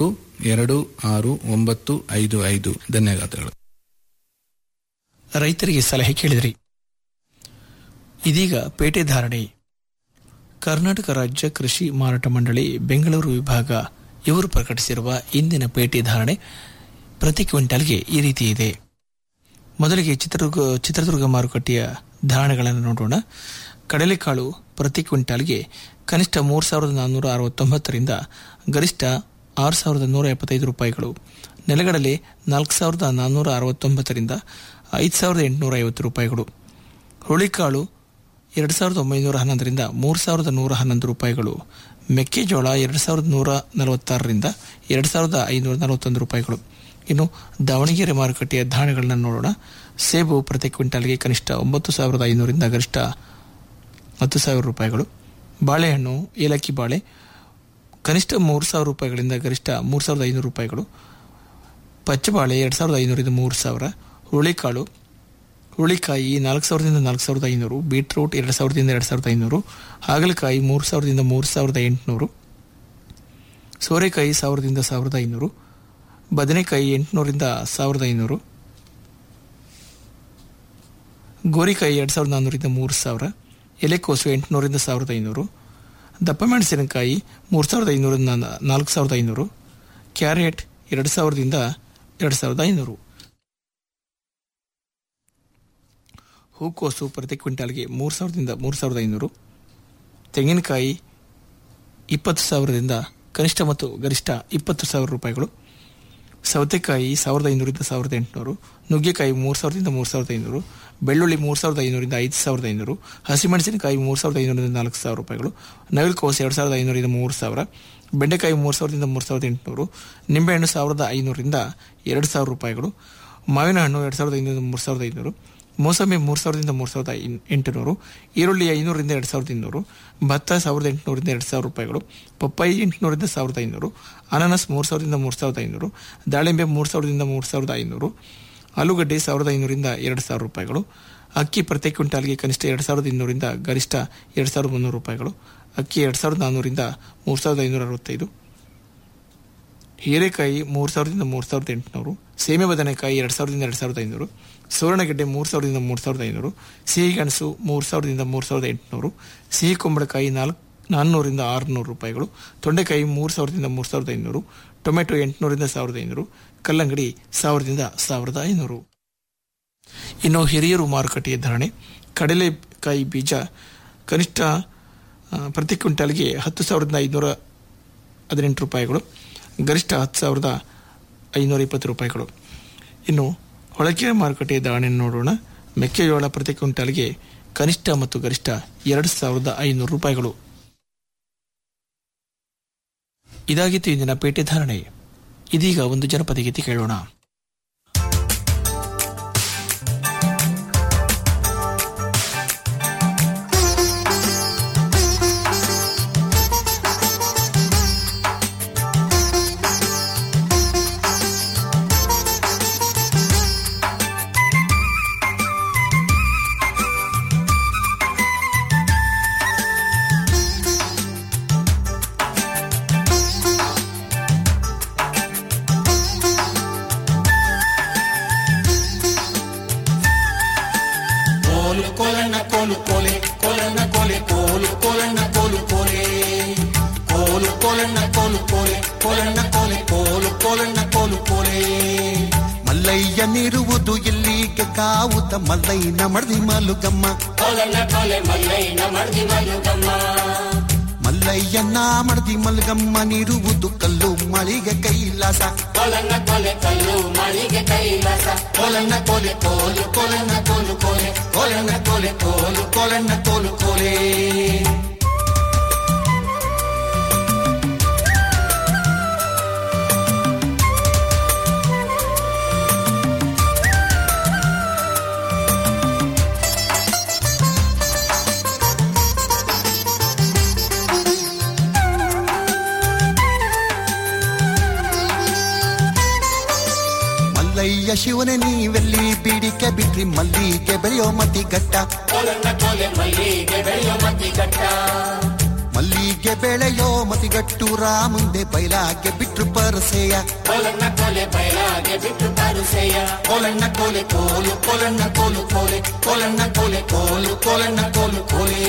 ಎರಡು ಆರು ಒಂಬತ್ತು ಐದು ಐದು ಧನ್ಯವಾದಗಳು ರೈತರಿಗೆ ಸಲಹೆ ಕೇಳಿದ್ರಿ ಇದೀಗ ಪೇಟೆ ಧಾರಣೆ ಕರ್ನಾಟಕ ರಾಜ್ಯ ಕೃಷಿ ಮಾರಾಟ ಮಂಡಳಿ ಬೆಂಗಳೂರು ವಿಭಾಗ ಇವರು ಪ್ರಕಟಿಸಿರುವ ಇಂದಿನ ಪೇಟೆ ಧಾರಣೆ ಪ್ರತಿ ಕ್ವಿಂಟಲ್ಗೆ ಈ ರೀತಿ ಇದೆ ಮೊದಲಿಗೆ ಚಿತ್ರದುರ್ಗ ಚಿತ್ರದುರ್ಗ ಮಾರುಕಟ್ಟೆಯ ಧಾರಣೆಗಳನ್ನು ನೋಡೋಣ ಕಡಲೆಕಾಳು ಪ್ರತಿ ಕ್ವಿಂಟಾಲ್ಗೆ ಕನಿಷ್ಠ ಮೂರು ಸಾವಿರದ ನಾನ್ನೂರ ಅರವತ್ತೊಂಬತ್ತರಿಂದ ಗರಿಷ್ಠ ಆರು ಸಾವಿರದ ನೂರ ಎಪ್ಪತ್ತೈದು ರೂಪಾಯಿಗಳು ನೆಲಗಡಲೆ ನಾಲ್ಕು ಸಾವಿರದ ನಾನ್ನೂರ ಅರವತ್ತೊಂಬತ್ತರಿಂದ ಐದು ಸಾವಿರದ ಎಂಟುನೂರ ಐವತ್ತು ರೂಪಾಯಿಗಳು ಹುಳಿಕಾಳು ಎರಡು ಸಾವಿರದ ಒಂಬೈನೂರ ಹನ್ನೊಂದರಿಂದ ಮೂರು ಸಾವಿರದ ನೂರ ಹನ್ನೊಂದು ರೂಪಾಯಿಗಳು ಮೆಕ್ಕೆಜೋಳ ಎರಡು ಸಾವಿರದ ನೂರ ನಲವತ್ತಾರರಿಂದ ಎರಡು ಸಾವಿರದ ಐನೂರ ನಲವತ್ತೊಂದು ರೂಪಾಯಿಗಳು ಇನ್ನು ದಾವಣಗೆರೆ ಮಾರುಕಟ್ಟೆಯ ಧಾರಣೆಗಳನ್ನು ನೋಡೋಣ ಸೇಬು ಪ್ರತಿ ಕ್ವಿಂಟಾಲ್ಗೆ ಕನಿಷ್ಠ ಒಂಬತ್ತು ಸಾವಿರದ ಐನೂರಿಂದ ಗರಿಷ್ಠ ಹತ್ತು ಸಾವಿರ ರೂಪಾಯಿಗಳು ಬಾಳೆಹಣ್ಣು ಏಲಕ್ಕಿ ಬಾಳೆ ಕನಿಷ್ಠ ಮೂರು ಸಾವಿರ ರೂಪಾಯಿಗಳಿಂದ ಗರಿಷ್ಠ ಮೂರು ಸಾವಿರದ ಐನೂರು ರೂಪಾಯಿಗಳು ಪಚ್ಚಬಾಳೆ ಎರಡು ಸಾವಿರದ ಐನೂರಿಂದ ಮೂರು ಸಾವಿರ ಹುಳಿಕಾಳು ಹುಳಿಕಾಯಿ ನಾಲ್ಕು ಸಾವಿರದಿಂದ ನಾಲ್ಕು ಸಾವಿರದ ಐನೂರು ಬೀಟ್ರೂಟ್ ಎರಡು ಸಾವಿರದಿಂದ ಎರಡು ಸಾವಿರದ ಐನೂರು ಹಾಗಲಕಾಯಿ ಮೂರು ಸಾವಿರದಿಂದ ಮೂರು ಸಾವಿರದ ಎಂಟುನೂರು ಸೋರೆಕಾಯಿ ಸಾವಿರದಿಂದ ಸಾವಿರದ ಐನೂರು ಬದನೆಕಾಯಿ ಎಂಟುನೂರಿಂದ ಸಾವಿರದ ಐನೂರು ಗೋರಿಕಾಯಿ ಎರಡು ಸಾವಿರದ ನಾನ್ನೂರಿಂದ ಮೂರು ಸಾವಿರ ಎಲೆಕೋಸು ಎಂಟುನೂರಿಂದ ಸಾವಿರದ ಐನೂರು ದಪ್ಪ ಮೆಣಸಿನಕಾಯಿ ಮೂರು ಸಾವಿರದ ಐನೂರಿಂದ ನಾಲ್ಕು ಸಾವಿರದ ಐನೂರು ಕ್ಯಾರೆಟ್ ಎರಡು ಸಾವಿರದಿಂದ ಎರಡು ಸಾವಿರದ ಐನೂರು ಹೂಕೋಸು ಪ್ರತಿ ಕ್ವಿಂಟಾಲ್ಗೆ ಮೂರು ಸಾವಿರದಿಂದ ಮೂರು ಸಾವಿರದ ಐನೂರು ತೆಂಗಿನಕಾಯಿ ಇಪ್ಪತ್ತು ಸಾವಿರದಿಂದ ಕನಿಷ್ಠ ಮತ್ತು ಗರಿಷ್ಠ ಇಪ್ಪತ್ತು ಸಾವಿರ ರೂಪಾಯಿಗಳು ಸೌತೆಕಾಯಿ ಸಾವಿರದ ಐನೂರಿಂದ ಸಾವಿರದ ಎಂಟುನೂರು ನುಗ್ಗೆಕಾಯಿ ಮೂರು ಸಾವಿರದಿಂದ ಮೂರು ಸಾವಿರದ ಐನೂರು ಬೆಳ್ಳುಳ್ಳಿ ಮೂರು ಸಾವಿರದ ಐನೂರಿಂದ ಐದು ಸಾವಿರದ ಐನೂರು ಹಸಿಮೆಣಸಿನಕಾಯಿ ಮೂರು ಸಾವಿರದ ಐನೂರಿಂದ ನಾಲ್ಕು ಸಾವಿರ ರೂಪಾಯಿಗಳು ನವಿಲುಕೋಸು ಎರಡು ಸಾವಿರದ ಐನೂರಿಂದ ಮೂರು ಸಾವಿರ ಬೆಂಡೆಕಾಯಿ ಮೂರು ಸಾವಿರದಿಂದ ಮೂರು ಸಾವಿರದ ಎಂಟುನೂರು ನಿಂಬೆಹಣ್ಣು ಸಾವಿರದ ಐನೂರಿಂದ ಎರಡು ಸಾವಿರ ರೂಪಾಯಿಗಳು ಮಾವಿನ ಹಣ್ಣು ಎರಡು ಸಾವಿರದ ಐನೂರಿಂದ ಮೂರು ಸಾವಿರದ ಐನೂರು ಮೋಸಂಬಿ ಮೂರು ಸಾವಿರದಿಂದ ಮೂರು ಸಾವಿರದ ಎಂಟುನೂರು ಈರುಳ್ಳಿ ಐನೂರಿಂದ ಎರಡು ಸಾವಿರದ ಇನ್ನೂರು ಭತ್ತ ಸಾವಿರದ ಎಂಟುನೂರಿಂದ ಎರಡು ಸಾವಿರ ರೂಪಾಯಿಗಳು ಪಪ್ಪಾಯಿ ಎಂಟುನೂರಿಂದ ಸಾವಿರದ ಐನೂರು ಅನಾನಸ್ ಮೂರು ಸಾವಿರದಿಂದ ಮೂರು ಸಾವಿರದ ಐನೂರು ದಾಳಿಂಬೆ ಮೂರು ಸಾವಿರದಿಂದ ಮೂರು ಸಾವಿರದ ಐನೂರು ಆಲೂಗಡ್ಡೆ ಸಾವಿರದ ಐನೂರಿಂದ ಎರಡು ಸಾವಿರ ರೂಪಾಯಿಗಳು ಅಕ್ಕಿ ಪ್ರತಿ ಕ್ವಿಂಟಾಲ್ಗೆ ಕನಿಷ್ಠ ಎರಡು ಸಾವಿರದ ಇನ್ನೂರಿಂದ ಗರಿಷ್ಠ ಎರಡು ಸಾವಿರದ ಮುನ್ನೂರು ರೂಪಾಯಿಗಳು ಅಕ್ಕಿ ಎರಡು ಸಾವಿರದ ನಾನ್ನೂರಿಂದ ಮೂರು ಸಾವಿರದ ಐನೂರ ಅರವತ್ತೈದು ಹೀರೆಕಾಯಿ ಮೂರು ಸಾವಿರದಿಂದ ಮೂರು ಸಾವಿರದ ಎಂಟುನೂರು ಸೇಮೆ ಬದನೆಕಾಯಿ ಎರಡು ಸಾವಿರದಿಂದ ಎರಡು ಸಾವಿರದ ಐನೂರು ಸುವರ್ಣಗೆಡ್ಡೆ ಮೂರು ಸಾವಿರದಿಂದ ಮೂರು ಸಾವಿರದ ಐನೂರು ಸಿಹಿಗೆಣಸು ಮೂರು ಸಾವಿರದಿಂದ ಮೂರು ಸಾವಿರದ ಎಂಟುನೂರು ಸಿಹಿ ಕುಂಬಳಕಾಯಿ ನಾಲ್ಕು ನಾನ್ನೂರಿಂದ ಆರುನೂರು ರೂಪಾಯಿಗಳು ತೊಂಡೆಕಾಯಿ ಮೂರು ಸಾವಿರದಿಂದ ಮೂರು ಸಾವಿರದ ಐನೂರು ಟೊಮೆಟೊ ಎಂಟುನೂರಿಂದ ಸಾವಿರದ ಐನೂರು ಕಲ್ಲಂಗಡಿ ಸಾವಿರದಿಂದ ಸಾವಿರದ ಐನೂರು ಇನ್ನು ಹಿರಿಯರು ಮಾರುಕಟ್ಟೆಯ ಧಾರಣೆ ಕಡಲೆಕಾಯಿ ಬೀಜ ಕನಿಷ್ಠ ಆ, ಪ್ರತಿ ಕ್ವಿಂಟಾಲ್ಗೆ ಹತ್ತು ಸಾವಿರದ ಐನೂರ ಹದಿನೆಂಟು ರೂಪಾಯಿಗಳು ಗರಿಷ್ಠ ಹತ್ತು ಸಾವಿರದ ಐನೂರ ಇಪ್ಪತ್ತು ರೂಪಾಯಿಗಳು ಇನ್ನು ಹೊಳಕೆರೆ ಮಾರುಕಟ್ಟೆಯ ಧಾರಣೆಯನ್ನು ನೋಡೋಣ ಮೆಕ್ಕೆಜೋಳ ಪ್ರತಿ ಕ್ವಿಂಟಾಲ್ಗೆ ಕನಿಷ್ಠ ಮತ್ತು ಗರಿಷ್ಠ ಎರಡು ಸಾವಿರದ ಐನೂರು ರೂಪಾಯಿಗಳು ಇದಾಗಿತ್ತು ಇಂದಿನ ಪೇಟೆ ಧಾರಣೆ ಇದೀಗ ಒಂದು ಜನಪದ ಗೀತೆ ಕೇಳೋಣ ಕೋಲು ಕೋಲಣ್ಣ ಕೋಲು ಕೋಲೆ ಕೋಲಣ್ಣ ಕೋಲೆ ಕೋಲು ಕೋಲಣ್ಣ ಕೋಲು ಕೋಲೆ ಕೋಲು ಕೋಲಣ್ಣ ಕೋಲು ಕೋಲೆ ಕೋಲಣ್ಣ ಕೋಲೆ ಕೋಲು ಕೋಲಣ್ಣ ಕೋಲು ಕೋಲೆ ಮಲ್ಲಯ್ಯನಿರುವುದು ಎಲ್ಲಿಗೆ ಕಾವುತ ಮಲ್ಲಯ್ಯನ ಮಡ್ದಿ ಮಲುಗಮ್ಮ ಕೋಲಣ್ಣ ಕೋಲೆ ಮಲ್ಲಯ್ಯನ ಮಡ್ದಿ ಮಲ್ಲುಗಮ್ಮ ಮಲ್ಲಯ್ಯನ ಮಡ್ದಿ ಮಲ್ಗಮ್ಮನಿರುವುದು ಕಲ್ಲು ಮಳಿಗೆ ಕೈಲಾಸ ಕೋಲಣ್ಣ ಕೋಲೆ ಕಲ್ಲು ಮಳಿಗೆ ಕೈಲಾಸ ಕೋಲಣ್ಣ ಕೋಲೆ ಕೋಲು ಕೋಲಣ್ಣ ಕೋಲು ಕೋಲೆ ಕೋಲಣ್ಣ ಕೋಲೆ ಕೋಲು ಕೋಲಣ್ಣ ಕೋಲು ಕೋಲೆ ಮಲ್ಲಯ್ಯ ಶಿವನೇ ನೀವೆಲ್ಲಿ ಬೀಡಿಕೆ ಬಿಟ್ರಿ ಮಲ್ಲಿಗೆ ಬೆಳೆಯೋ ಮತಿ ಗಟ್ಟ ಕೋಲಣ್ಣ ಕೋಲೆ ಮಲ್ಲಿಗೆ ಬೆಳೆಯೋ ಮತಿ ಗಟ್ಟ ಮಲ್ಲಿಗೆ ಬೆಳೆಯೋ ಮತಿಗಟ್ಟೂರ ಮುಂದೆ ಬಯಲಾಗೆ ಬಿಟ್ರು ಪರಸೆಯ ಕೋಲಣ್ಣ ಕೋಲೆ ಬಯಲಾಗೆ ಬಿಟ್ಟು ಬಾರುಸೆಯ ಕೋಲಣ್ಣ ಕೋಲೆ ಕೋಲು ಕೋಲಣ್ಣ ಕೋಲು ಕೋಲೆ ಕೋಲಣ್ಣ ಕೋಲೆ ಕೋಲು ಕೋಲಣ್ಣ ಕೋಲು ಕೋಲೆ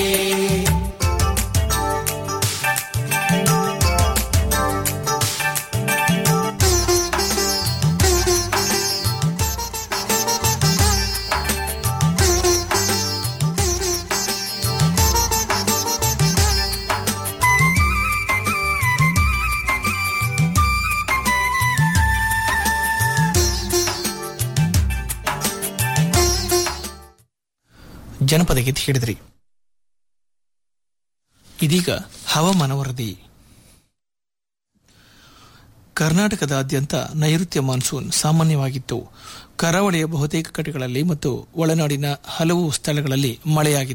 ಜನಪದ ಗೀತೆ ಹೇಳಿದ್ರಿ ಇದೀಗ ಹವಾಮಾನ ವರದಿ ಕರ್ನಾಟಕದಾದ್ಯಂತ ನೈಋತ್ಯ ಮಾನ್ಸೂನ್ ಸಾಮಾನ್ಯವಾಗಿತ್ತು ಕರಾವಳಿಯ ಬಹುತೇಕ ಕಡೆಗಳಲ್ಲಿ ಮತ್ತು ಒಳನಾಡಿನ ಹಲವು ಸ್ಥಳಗಳಲ್ಲಿ ಮಳೆಯಾಗಿದೆ